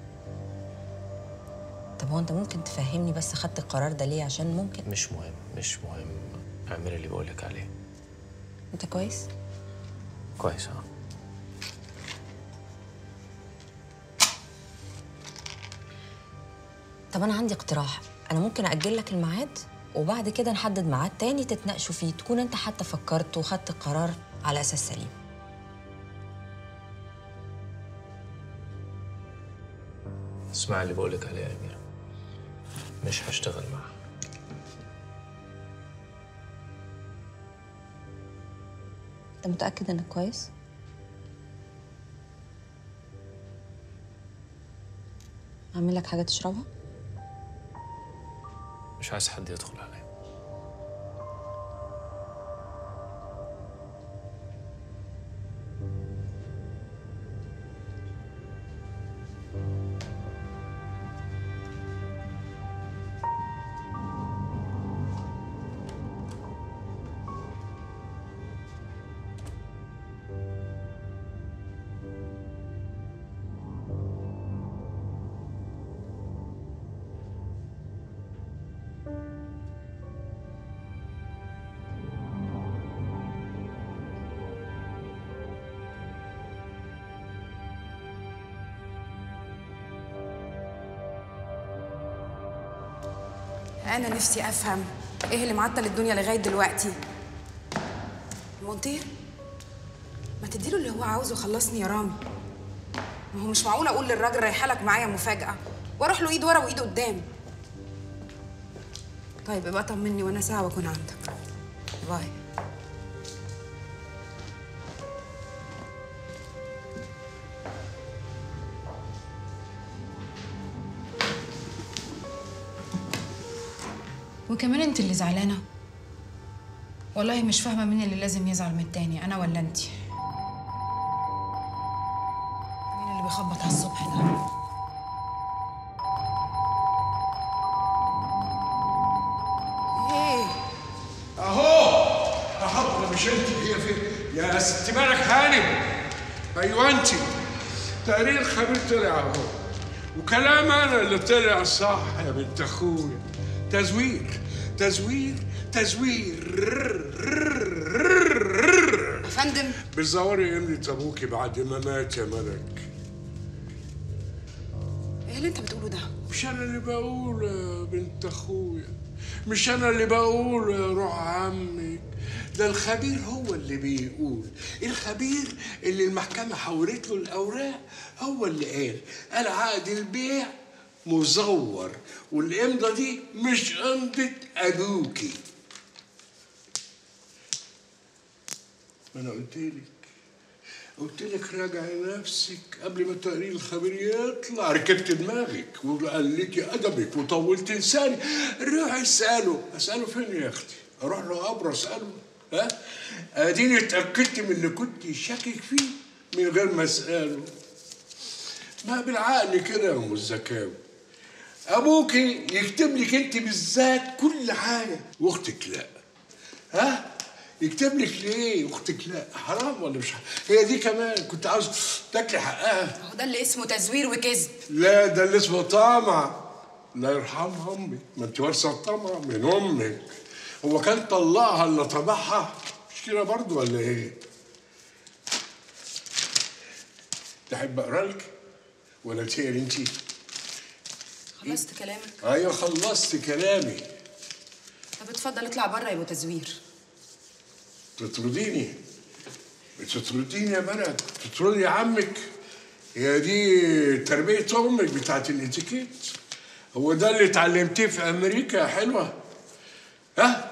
طب هو انت ممكن تفهمني بس خدت القرار ده ليه عشان ممكن مش مهم مش مهم اعملي اللي بقولك عليه انت كويس كويس اه طب انا عندي اقتراح انا ممكن اجل لك الميعاد وبعد كده نحدد ميعاد تاني تتناقشوا فيه تكون انت حتى فكرت وخدت القرار على اساس سليم اسمع اللي بقولك عليه يا أميرة مش هشتغل معاها انت متاكد انك كويس اعمل لك حاجه تشربها مش عايز حد يدخل عليا انا نفسي افهم ايه اللي معطل الدنيا لغايه دلوقتي مونتير ما تديله اللي هو عاوزه خلصني يا رامي ما هو مش معقول اقول للراجل رايحه لك معايا مفاجاه واروح له ايد ورا وايد قدام طيب ابقى طمني وانا ساعه واكون عندك باي وكمان انت اللي زعلانه والله مش فاهمه مين اللي لازم يزعل من التاني انا ولا انت مين اللي بيخبط على الصبح ده ايه اهو اهو مش انت هي فين يا ست مالك هانم ايوه انت تقرير الخبير طلع اهو وكلام انا اللي طلع صح يا بنت اخويا تزوير تزوير تزوير يا فندم بتزوري قيمة ابوكي بعد ما مات يا ملك ايه اللي انت بتقوله ده مش انا اللي بقول يا بنت اخويا مش انا اللي بقول يا روح عمك ده الخبير هو اللي بيقول الخبير اللي المحكمة حولت له الأوراق هو اللي قال قال عقد البيع مزور والإمضة دي مش إمضة أبوكي ما أنا قلت لك قلت لك راجعي نفسك قبل ما تقرير الخبير يطلع ركبت دماغك وقلتي ادبك وطولت لساني روحي اساله اساله فين يا اختي؟ اروح له قبر اساله ها؟ اديني اتاكدت من اللي كنت شاكك فيه من غير ما اساله ما بالعقل كده يا ام الزكاوي ابوكي يكتب لك انت بالذات كل حاجه واختك لا ها يكتب لك ليه واختك لا حرام ولا مش حرام هي دي كمان كنت عاوز تاكلي حقها هو ده اللي اسمه تزوير وكذب لا ده اللي اسمه طمع الله يرحمها امك ما انت وارثه الطمع من امك هو كان طلعها اللي طمعها مش كده برضه ولا ايه؟ تحب اقرا لك ولا تقري انت؟ خلصت كلامك ايوه خلصت كلامي طب اتفضل اطلع بره يبقى تزوير تطرديني بتطرديني يا ملك تطردي عمك هي دي تربية أمك بتاعت الاتيكيت هو ده اللي اتعلمتيه في أمريكا يا حلوة ها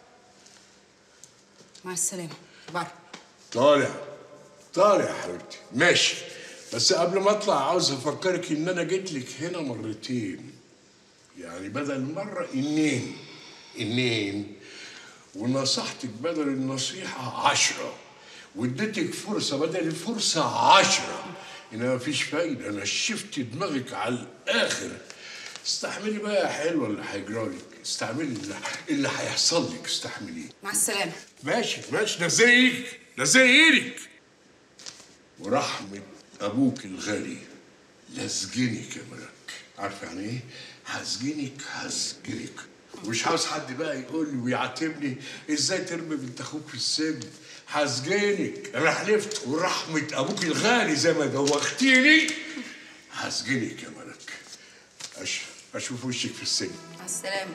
مع السلامه بره طالع طالع يا حبيبتي ماشي بس قبل ما اطلع عاوز افكرك ان انا جيت لك هنا مرتين يعني بدل مره انين انين ونصحتك بدل النصيحه عشرة واديتك فرصه بدل الفرصه عشرة انما مفيش فايده انا شفت دماغك على الاخر استحملي بقى يا حلوه اللي هيجرالك استحملي اللي, اللي هيحصل لك استحمليه مع السلامه ماشي ماشي نزلي ايدك نزلي ايدك ورحمة أبوك الغالي لازجنك يا ملك عارفة يعني إيه؟ هسجنك هسجنك ومش عاوز حد بقى يقول لي ويعاتبني ازاي ترمي بنت اخوك في السجن هسجنك انا حلفت ورحمة ابوك الغالي زي ما دوختيني هسجنك يا ملك اشرف اشوف وشك في السجن مع السلامه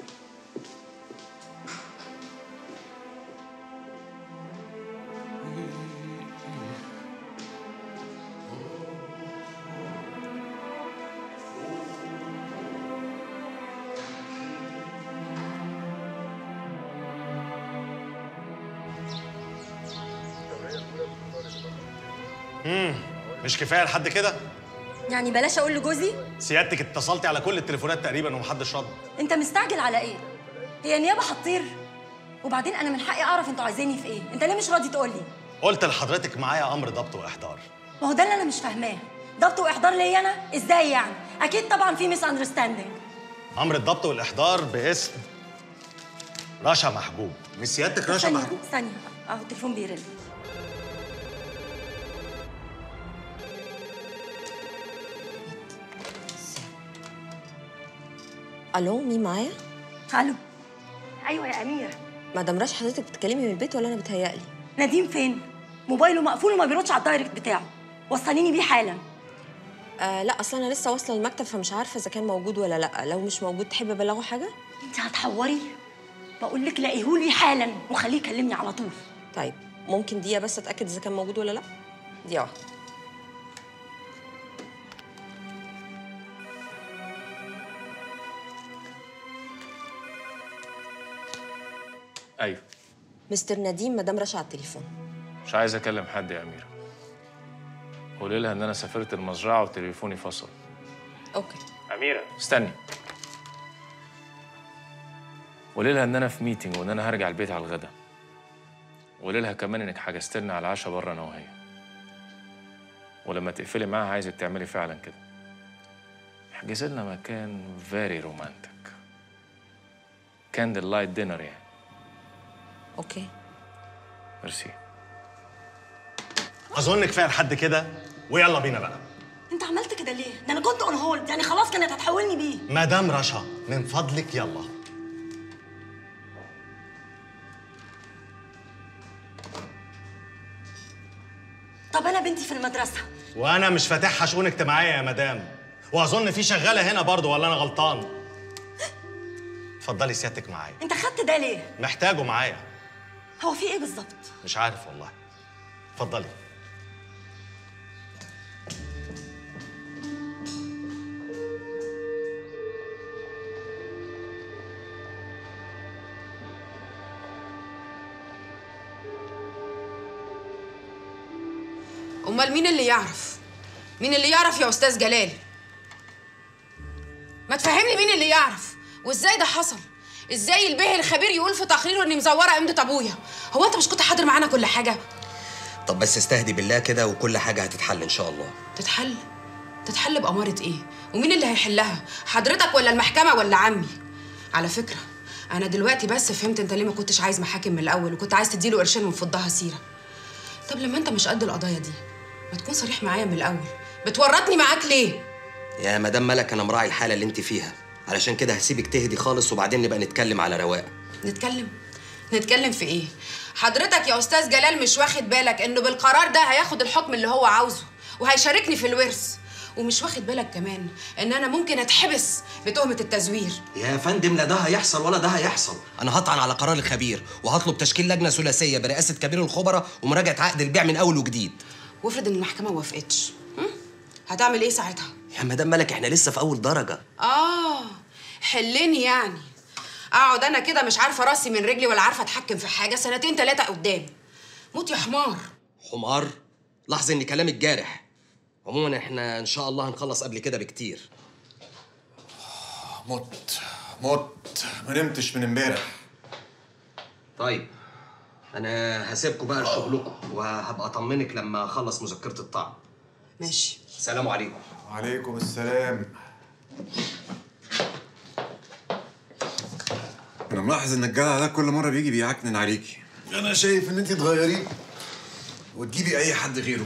امم مش كفايه لحد كده يعني بلاش اقول لجوزي سيادتك اتصلتي على كل التليفونات تقريبا ومحدش رد انت مستعجل على ايه هي نيابه هتطير وبعدين انا من حقي اعرف انتوا عايزيني في ايه انت ليه مش راضي تقول لي قلت لحضرتك معايا امر ضبط واحضار ما هو ده اللي انا مش فاهماه ضبط واحضار ليا انا ازاي يعني اكيد طبعا في ميس اندرستاندينج امر الضبط والاحضار باسم رشا محجوب مش سيادتك رشا ثانيه محجوب ثانيه اهو التليفون بيرن الو مين معايا الو ايوه يا اميره مدام رش حضرتك بتتكلمي من البيت ولا انا بتهيألي نديم فين موبايله مقفول وما بيردش على الدايركت بتاعه وصليني بيه حالا آه لا اصل انا لسه واصله المكتب فمش عارفه اذا كان موجود ولا لا لو مش موجود تحب ابلغه حاجه انت هتحوري بقول لك لاقيهولي حالا وخليه يكلمني على طول طيب ممكن دقيقه بس اتاكد اذا كان موجود ولا لا دقيقه واحده ايوه مستر نديم مدام رشا على التليفون مش عايز اكلم حد يا اميره قولي لها ان انا سافرت المزرعه وتليفوني فصل اوكي اميره استني قولي لها ان انا في ميتنج وان انا هرجع البيت على الغدا وقولي لها كمان انك حجزت لنا على العشاء بره انا وهي ولما تقفلي معاها عايزك تعملي فعلا كده احجزي لنا مكان فيري رومانتك كاندل لايت دينر يعني اوكي ميرسي اظن كفايه لحد كده ويلا بينا بقى انت عملت كده ليه ده انا كنت اون هولد يعني خلاص كانت هتحولني بيه مدام رشا من فضلك يلا طب انا بنتي في المدرسه وانا مش فاتحها شؤون اجتماعيه يا مدام واظن في شغاله هنا برضو ولا انا غلطان اتفضلي سيادتك معايا انت خدت ده ليه محتاجه معايا هو في ايه بالظبط مش عارف والله اتفضلي امال مين اللي يعرف مين اللي يعرف يا استاذ جلال ما تفهمني مين اللي يعرف وازاي ده حصل ازاي البيه الخبير يقول في تقريره اني مزوره امضه ابويا هو انت مش كنت حاضر معانا كل حاجه طب بس استهدي بالله كده وكل حاجه هتتحل ان شاء الله تتحل تتحل بأمارة ايه ومين اللي هيحلها حضرتك ولا المحكمه ولا عمي على فكره انا دلوقتي بس فهمت انت ليه ما كنتش عايز محاكم من الاول وكنت عايز تديله قرشين ونفضها سيره طب لما انت مش قد القضايا دي ما تكون صريح معايا من الاول بتورطني معاك ليه يا مدام ملك انا مراعي الحاله اللي انت فيها علشان كده هسيبك تهدي خالص وبعدين نبقى نتكلم على رواق نتكلم نتكلم في ايه حضرتك يا استاذ جلال مش واخد بالك انه بالقرار ده هياخد الحكم اللي هو عاوزه وهيشاركني في الورث ومش واخد بالك كمان ان انا ممكن اتحبس بتهمه التزوير يا فندم لا ده هيحصل ولا ده هيحصل انا هطعن على قرار الخبير وهطلب تشكيل لجنه ثلاثيه برئاسه كبير الخبراء ومراجعه عقد البيع من اول وجديد وافرض ان المحكمه ما وافقتش هم؟ هتعمل ايه ساعتها يا مدام ملك احنا لسه في اول درجه اه حلني يعني اقعد انا كده مش عارفه راسي من رجلي ولا عارفه اتحكم في حاجه سنتين ثلاثه قدام موت يا حمار حمار لاحظ ان كلامك جارح عموما احنا ان شاء الله هنخلص قبل كده بكتير مت مت ما نمتش من امبارح طيب انا هسيبكم بقى لشغلكم وهبقى اطمنك لما اخلص مذكره الطعن ماشي السلام عليكم وعليكم السلام انا ملاحظ ان الجدع ده كل مره بيجي بيعكنن عليكي انا شايف ان انت تغيريه وتجيبي اي حد غيره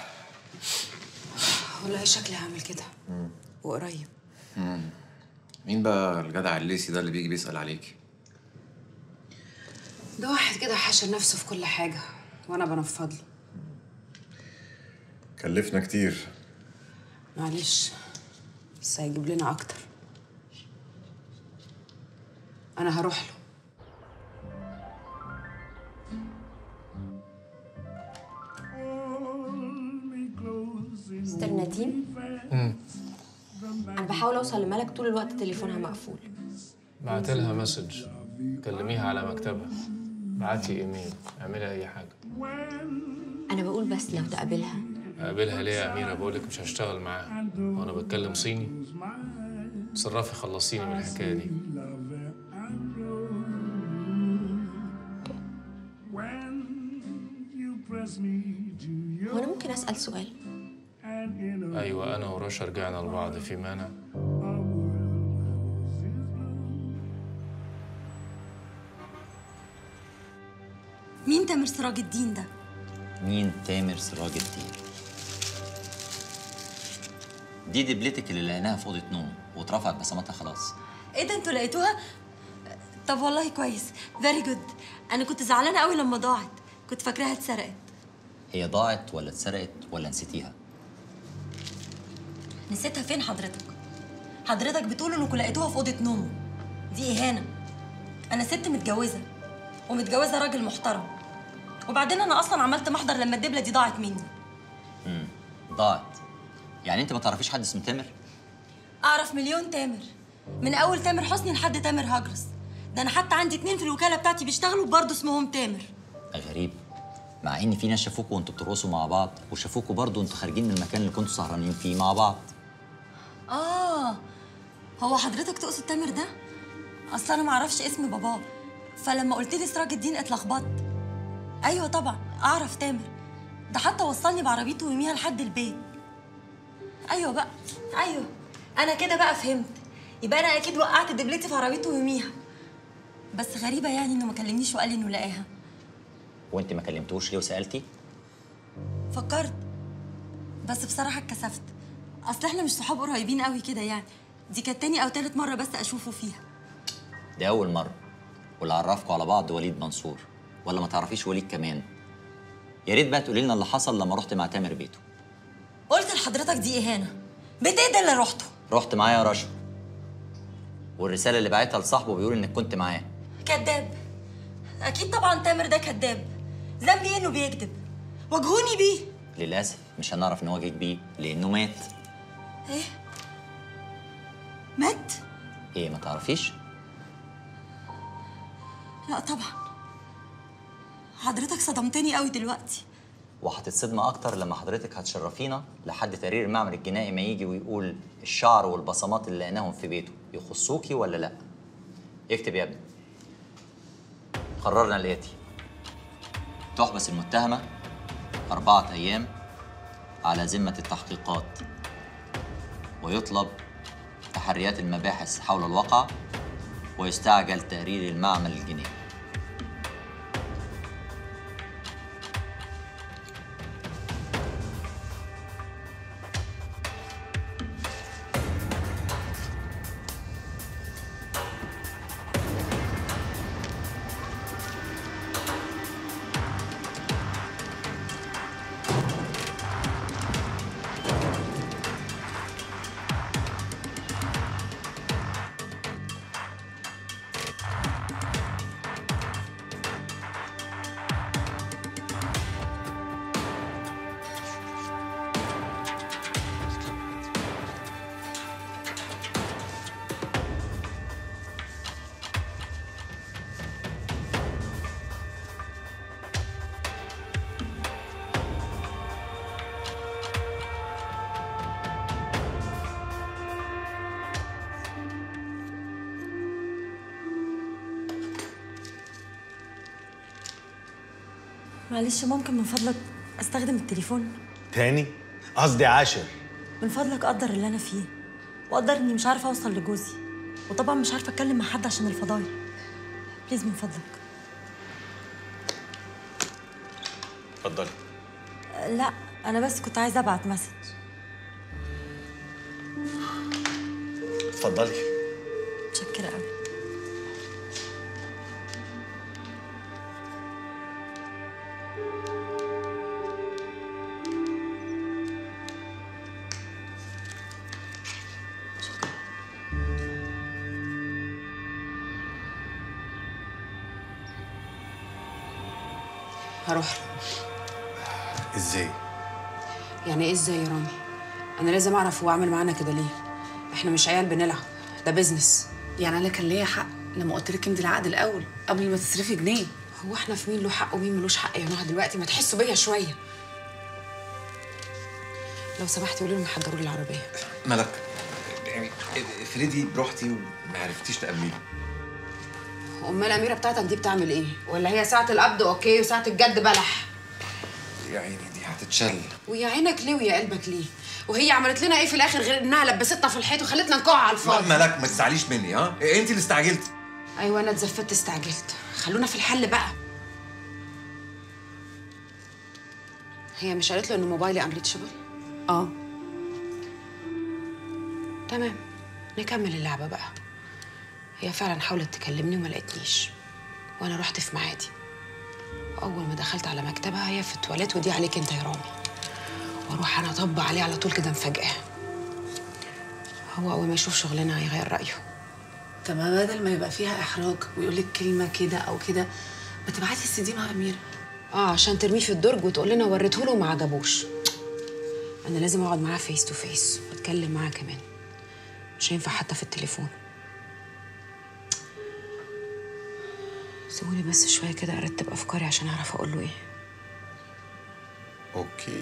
والله شكلي هعمل كده وقريب مم. مين بقى الجدع الليسي ده اللي بيجي بيسأل عليكي ده واحد كده حاشر نفسه في كل حاجه وانا بنفض له كلفنا كتير معلش بس هيجيب لنا اكتر انا هروح له مستر نديم انا بحاول اوصل لملك طول الوقت تليفونها مقفول بعت لها مسج كلميها على مكتبها بعتي ايميل اعملي اي حاجه انا بقول بس لو تقابلها اقابلها ليه يا اميره بقول لك مش هشتغل معاها وانا بتكلم صيني تصرفي خلصيني من الحكايه دي هو انا ممكن اسال سؤال ايوه انا ورشا رجعنا لبعض في مانع مين تامر سراج الدين ده؟ مين تامر سراج الدين دي دبلتك اللي لقيناها في اوضه نوم واترفعت بصماتها خلاص ايه ده انتوا لقيتوها؟ طب والله كويس فيري جود انا كنت زعلانه قوي لما ضاعت كنت فاكراها اتسرقت هي ضاعت ولا اتسرقت ولا نسيتيها نسيتها فين حضرتك؟ حضرتك بتقول انكم لقيتوها في اوضه نوم دي اهانه انا ست متجوزه ومتجوزه راجل محترم وبعدين انا اصلا عملت محضر لما الدبله دي ضاعت مني امم ضاعت يعني انت ما تعرفيش حد اسمه تامر اعرف مليون تامر من اول تامر حسني لحد تامر هجرس ده انا حتى عندي اتنين في الوكاله بتاعتي بيشتغلوا برضه اسمهم تامر غريب مع ان في ناس شافوكوا وانتوا بترقصوا مع بعض وشافوكوا برضه وانتوا خارجين من المكان اللي كنتوا سهرانين فيه مع بعض اه هو حضرتك تقصد تامر ده اصل انا ما اعرفش اسم باباه فلما قلت لي سراج الدين اتلخبطت ايوه طبعا اعرف تامر ده حتى وصلني بعربيته ويوميها لحد البيت ايوه بقى ايوه انا كده بقى فهمت يبقى انا اكيد وقعت دبلتي في عربيته ويوميها بس غريبه يعني انه ما كلمنيش وقال لي انه لقاها وانت ما كلمتوش ليه وسالتي فكرت بس بصراحه اتكسفت اصل احنا مش صحاب قريبين قوي كده يعني دي كانت تاني او تالت مره بس اشوفه فيها دي اول مره واللي عرفكوا على بعض وليد منصور ولا ما تعرفيش وليد كمان يا ريت بقى تقولي لنا اللي حصل لما رحت مع تامر بيته قلت لحضرتك دي اهانه بيت ايه ده اللي رحته رحت معاه يا رشا والرساله اللي بعتها لصاحبه بيقول انك كنت معاه كذاب اكيد طبعا تامر ده كذاب ذنبي ايه انه بيكذب واجهوني بيه للاسف مش هنعرف نواجهك بيه لانه مات ايه مات ايه ما تعرفيش لا طبعا حضرتك صدمتني قوي دلوقتي وهتتصدمي اكتر لما حضرتك هتشرفينا لحد تقرير المعمل الجنائي ما يجي ويقول الشعر والبصمات اللي لقيناهم في بيته يخصوكي ولا لا اكتب يا ابني قررنا الاتي تحبس المتهمه اربعه ايام على ذمه التحقيقات ويطلب تحريات المباحث حول الواقع ويستعجل تقرير المعمل الجنائي معلش ممكن من فضلك استخدم التليفون تاني قصدي عاشر من فضلك قدر اللي انا فيه وقدر اني مش عارفه اوصل لجوزي وطبعا مش عارفه اتكلم مع حد عشان الفضايح بليز من فضلك اتفضلي أه، لا انا بس كنت عايزه ابعت مسج اتفضلي متشكره قوي هروح له ازاي يعني ايه ازاي يا رامي انا لازم اعرف هو عامل معانا كده ليه احنا مش عيال بنلعب ده بيزنس يعني انا كان ليا حق لما قلت لك امضي العقد الاول قبل ما تصرفي جنيه هو احنا في مين له حق ومين ملوش حق يا نهى دلوقتي ما تحسوا بيا شويه لو سمحتي قولي لهم يحضروا لي العربيه ملك يعني افرضي رحتي وما عرفتيش تأمني امال الاميره بتاعتك دي بتعمل ايه ولا هي ساعه القبض اوكي وساعه الجد بلح يا عيني دي هتتشل ويا عينك ليه ويا قلبك ليه وهي عملت لنا ايه في الاخر غير انها لبستنا في الحيط وخلتنا نقع على الفاضي ملك ما تزعليش مني ها انت اللي استعجلتي ايوه انا اتزفت استعجلت خلونا في الحل بقى هي مش قالت له ان موبايلي انريتشبل اه تمام نكمل اللعبه بقى هي فعلا حاولت تكلمني وما لقيتنيش وانا رحت في ميعادي اول ما دخلت على مكتبها هي في التواليت ودي عليك انت يا رامي واروح انا اطبق عليه على طول كده مفاجاه هو اول ما يشوف شغلنا هيغير رايه طب ما بدل ما يبقى فيها احراج ويقول لك كلمه كده او كده ما تبعتي السي دي مع اميره اه عشان ترميه في الدرج وتقول لنا وريته له وما عجبوش انا لازم اقعد معاه فيس تو فيس واتكلم معاه كمان مش هينفع حتى في التليفون سيبوني بس شويه كده ارتب افكاري عشان اعرف اقول له ايه اوكي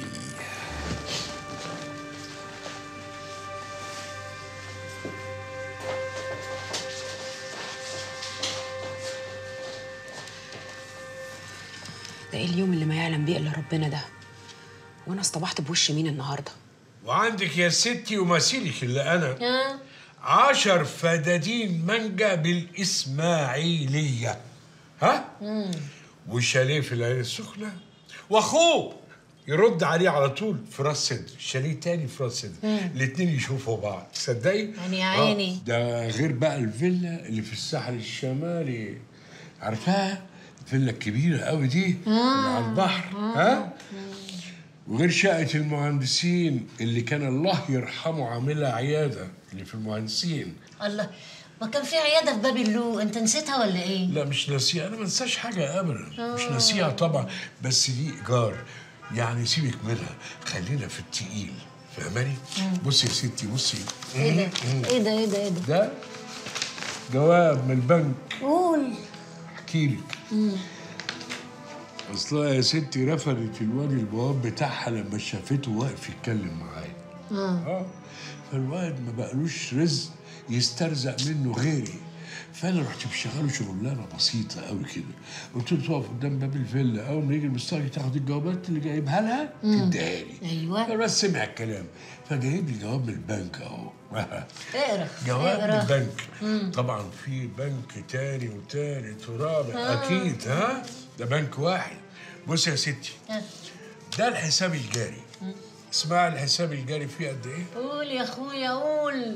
ده ايه اليوم اللي ما يعلم بيه الا ربنا ده وانا اصطبحت بوش مين النهارده وعندك يا ستي ومثيلك اللي انا ها عشر فدادين مانجا بالاسماعيليه ها وشاليه في العين السخنه واخوه يرد عليه على طول في راس سدر شاليه تاني في راس سدر مم. الاتنين يشوفوا بعض تصدقي يعني يا آه، عيني. ده غير بقى الفيلا اللي في الساحل الشمالي عارفاها الفيلا الكبيره قوي دي اللي على البحر ها وغير شقة المهندسين اللي كان الله يرحمه عاملها عيادة اللي في المهندسين الله ما كان في عياده في باب اللو انت نسيتها ولا ايه لا مش ناسيها انا ما انساش حاجة ابدا مش آه. ناسيها طبعا بس دي ايجار يعني سيبك منها خلينا في التقيل فاهماني مم. بصي يا ستي بصي ايه ده مم. ايه ده ايه ده ايه ده ده جواب من البنك قول احكي لك مم. اصلها يا ستي رفضت الواد البواب بتاعها لما شافته واقف يتكلم معايا اه اه فالواد ما بقالوش رزق يسترزق منه غيري فانا رحت مشغله شغلانه بسيطه قوي كده قلت له تقف قدام باب الفيلا اول ما يجي المستاجر تاخد الجوابات اللي جايبها لها مم. تديها لي ايوه فبس سمع الكلام فجايب لي جواب من البنك اهو اقرا جواب من اقرا. البنك مم. طبعا في بنك تاني وتالت ورابع آه. اكيد ها ده بنك واحد بص يا ستي ها. ده الحساب الجاري مم. اسمع الحساب الجاري فيه قد ايه قول يا اخويا قول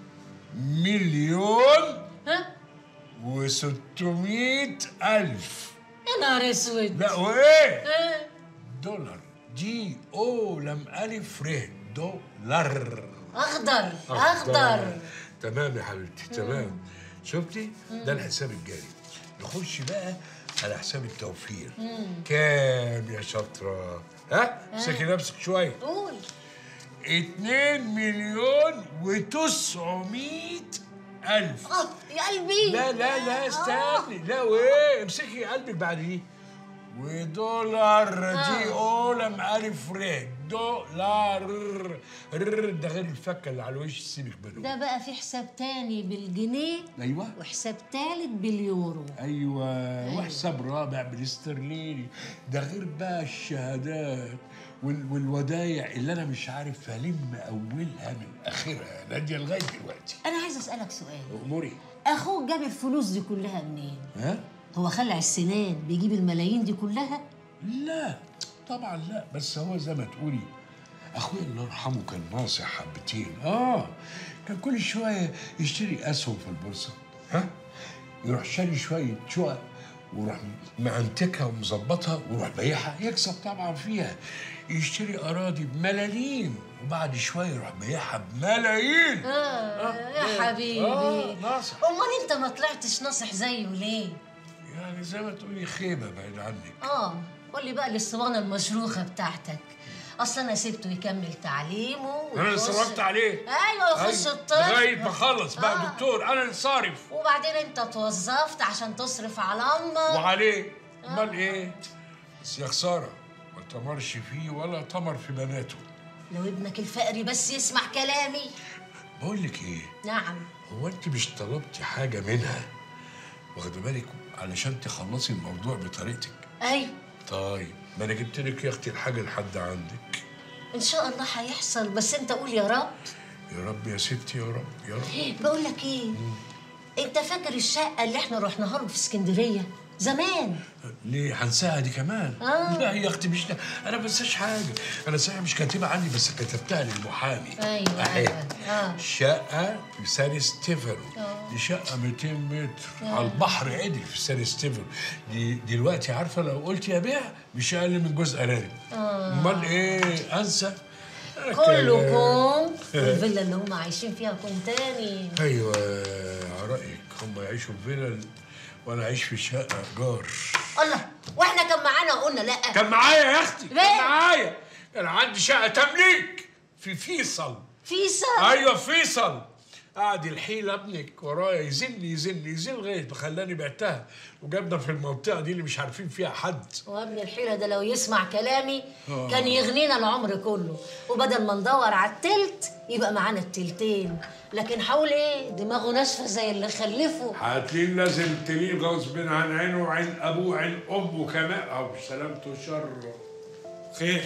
مليون ها وستمائة ألف يا نهار اسود لا وإيه؟ ها دولار دي أو لم ألف ر دولار اخضر اخضر تمام يا حبيبتي تمام شفتي ده الحساب الجاري نخش بقى على حساب التوفير مم. كام يا شاطرة ها آه. سكي نفسك شوية قول اتنين مليون وتسعمائة ألف اه يا قلبي لا لا لا استني لا وايه امسكي قلبك بعد دي ودولار دي او لم الف ر دولار ر ده غير الفكه اللي على الوش سيبك منه ده بقى في حساب تاني بالجنيه ايوه وحساب تالت باليورو ايوه وحساب رابع بالاسترليني ده غير بقى الشهادات وال- والودايع اللي انا مش عارف الم اولها من اخرها ناديه لغايه دلوقتي انا عايز اسالك سؤال اموري اخوك جاب الفلوس دي كلها منين ها هو خلع السنان بيجيب الملايين دي كلها لا طبعا لا بس هو زي ما تقولي اخويا الله يرحمه كان ناصح حبتين اه كان كل شويه يشتري اسهم في البورصه ها يروح شاري شويه شقق ويروح معنتكها ومظبطها ويروح بايعها يكسب طبعا فيها يشتري اراضي بملاليم وبعد شويه يروح بايعها بملايين اه يا حبيبي آه، ناصح. امال انت ما طلعتش ناصح زيه ليه يعني زي ما تقولي خيبه بعيد عنك اه قول لي بقى الاسطوانه المشروخه بتاعتك اصل انا سبته يكمل تعليمه انا اللي ويخش- صرفت عليه ايوه يخش أيوة. الطب لغايه ما خلص بقى آه. دكتور انا اللي صارف وبعدين انت توظفت عشان تصرف على امك وعليه امال ايه بس يا خساره ما تمرش فيه ولا تمر في بناته لو ابنك الفقري بس يسمع كلامي بقول لك ايه نعم هو انت مش طلبتي حاجه منها واخده بالك علشان تخلصي الموضوع بطريقتك ايوه طيب ما انا جبت لك يا اختي الحاجه لحد عندك ان شاء الله هيحصل بس انت قول يا رب يا رب يا ستي يا رب يا رب بقول لك ايه انت فاكر الشقه اللي احنا رحناها له في اسكندريه زمان ليه هنساها دي كمان آه. لا يا اختي مش انا ما بنساش حاجه انا صحيح مش كاتبها عندي بس كتبتها للمحامي ايوه أهي. ايوه اه شقة في سان ستيفانو آه. دي شقة 200 متر آه. على البحر عدل في سان ستيفانو دي دلوقتي عارفة لو قلت يا بيع مش أقل من جزء أرانب آه. أمال إيه أنسى كله كوم والفيلا اللي هم عايشين فيها كوم تاني أيوة على رأيك هم يعيشوا في فيلا وأنا أعيش في شقة إيجار الله واحنا كان معانا قلنا لا كان معايا يا أختي كان ليه؟ معايا أنا عندي شقة تمليك في فيصل فيصل ايوه فيصل قعد الحيل ابنك ورايا يزن يزن يزن لغايه ما خلاني بعتها وجابنا في المنطقه دي اللي مش عارفين فيها حد وابن الحيلة ده لو يسمع كلامي آه. كان يغنينا العمر كله وبدل ما ندور على التلت يبقى معانا التلتين لكن حول ايه دماغه ناشفه زي اللي خلفه هتلاقيه لازم تليه غصب عن عينه وعين ابوه وعين امه كمان او سلامته شر خير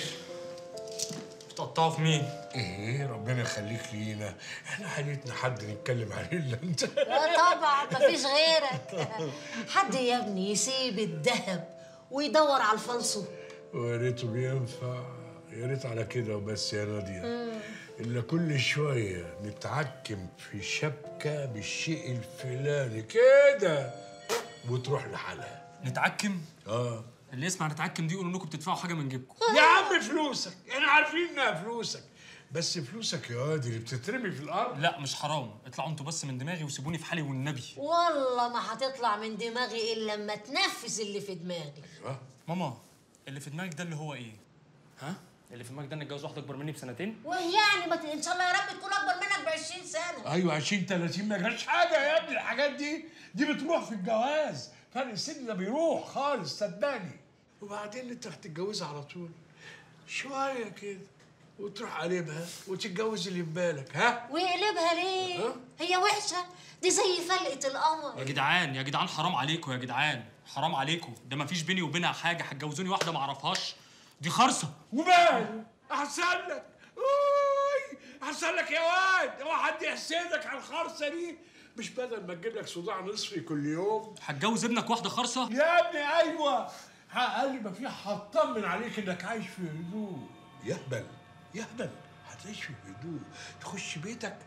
بتقطعوا في مين؟ ايه ربنا يخليك لينا احنا حالتنا حد نتكلم عليه الا انت لا طبعا مفيش غيرك حد يا ابني يسيب الذهب ويدور على الفلسو ويا ريته بينفع يا ريت على كده وبس يا ناديه مم. إلا كل شوية نتعكم في شبكة بالشيء الفلاني كده وتروح لحالها نتعكم؟ اه اللي يسمع نتعكم دي يقولوا انكم بتدفعوا حاجه من جيبكم يا عم فلوسك احنا عارفين انها فلوسك بس فلوسك يا واد اللي بتترمي في الارض لا مش حرام اطلعوا انتوا بس من دماغي وسيبوني في حالي والنبي والله ما هتطلع من دماغي الا لما تنفذ اللي في دماغي ماما اللي في دماغك ده اللي هو ايه ها اللي في دماغك ده انك اتجوز واحده اكبر مني بسنتين ويعني ما ت... ان شاء الله يا رب تكون اكبر منك ب 20 سنه ايوه 20 30 ما جاش حاجه يا ابني الحاجات دي دي بتروح في الجواز فرق السن ده بيروح خالص صدقني وبعدين انت هتتجوزها على طول شويه كده وتروح قلبها وتتجوز اللي في بالك ها ويقلبها ليه هي وحشه دي زي فلقه القمر يا جدعان يا جدعان حرام عليكم يا جدعان حرام عليكم ده ما فيش بيني وبينها حاجه هتجوزوني واحده ما اعرفهاش دي خرصه ومال احسن لك اوي احسن لك يا واد هو حد يحسدك على الخرصه دي مش بدل ما تجيب لك صداع نصفي كل يوم هتجوز ابنك واحده خرصه يا ابني ايوه اقل ما فيها هطمن عليك انك عايش في هدوء يهبل يهبل هتعيش في هدوء تخش بيتك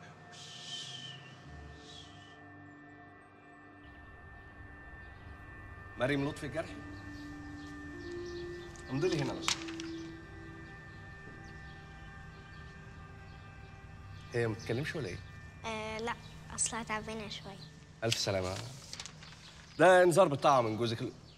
مريم لطفي الجرح امضي لي هنا بس هي ما بتتكلمش ولا ايه؟ آه لا اصلها تعبانه شويه الف سلامه ده انذار بالطاعه من جوزك ال-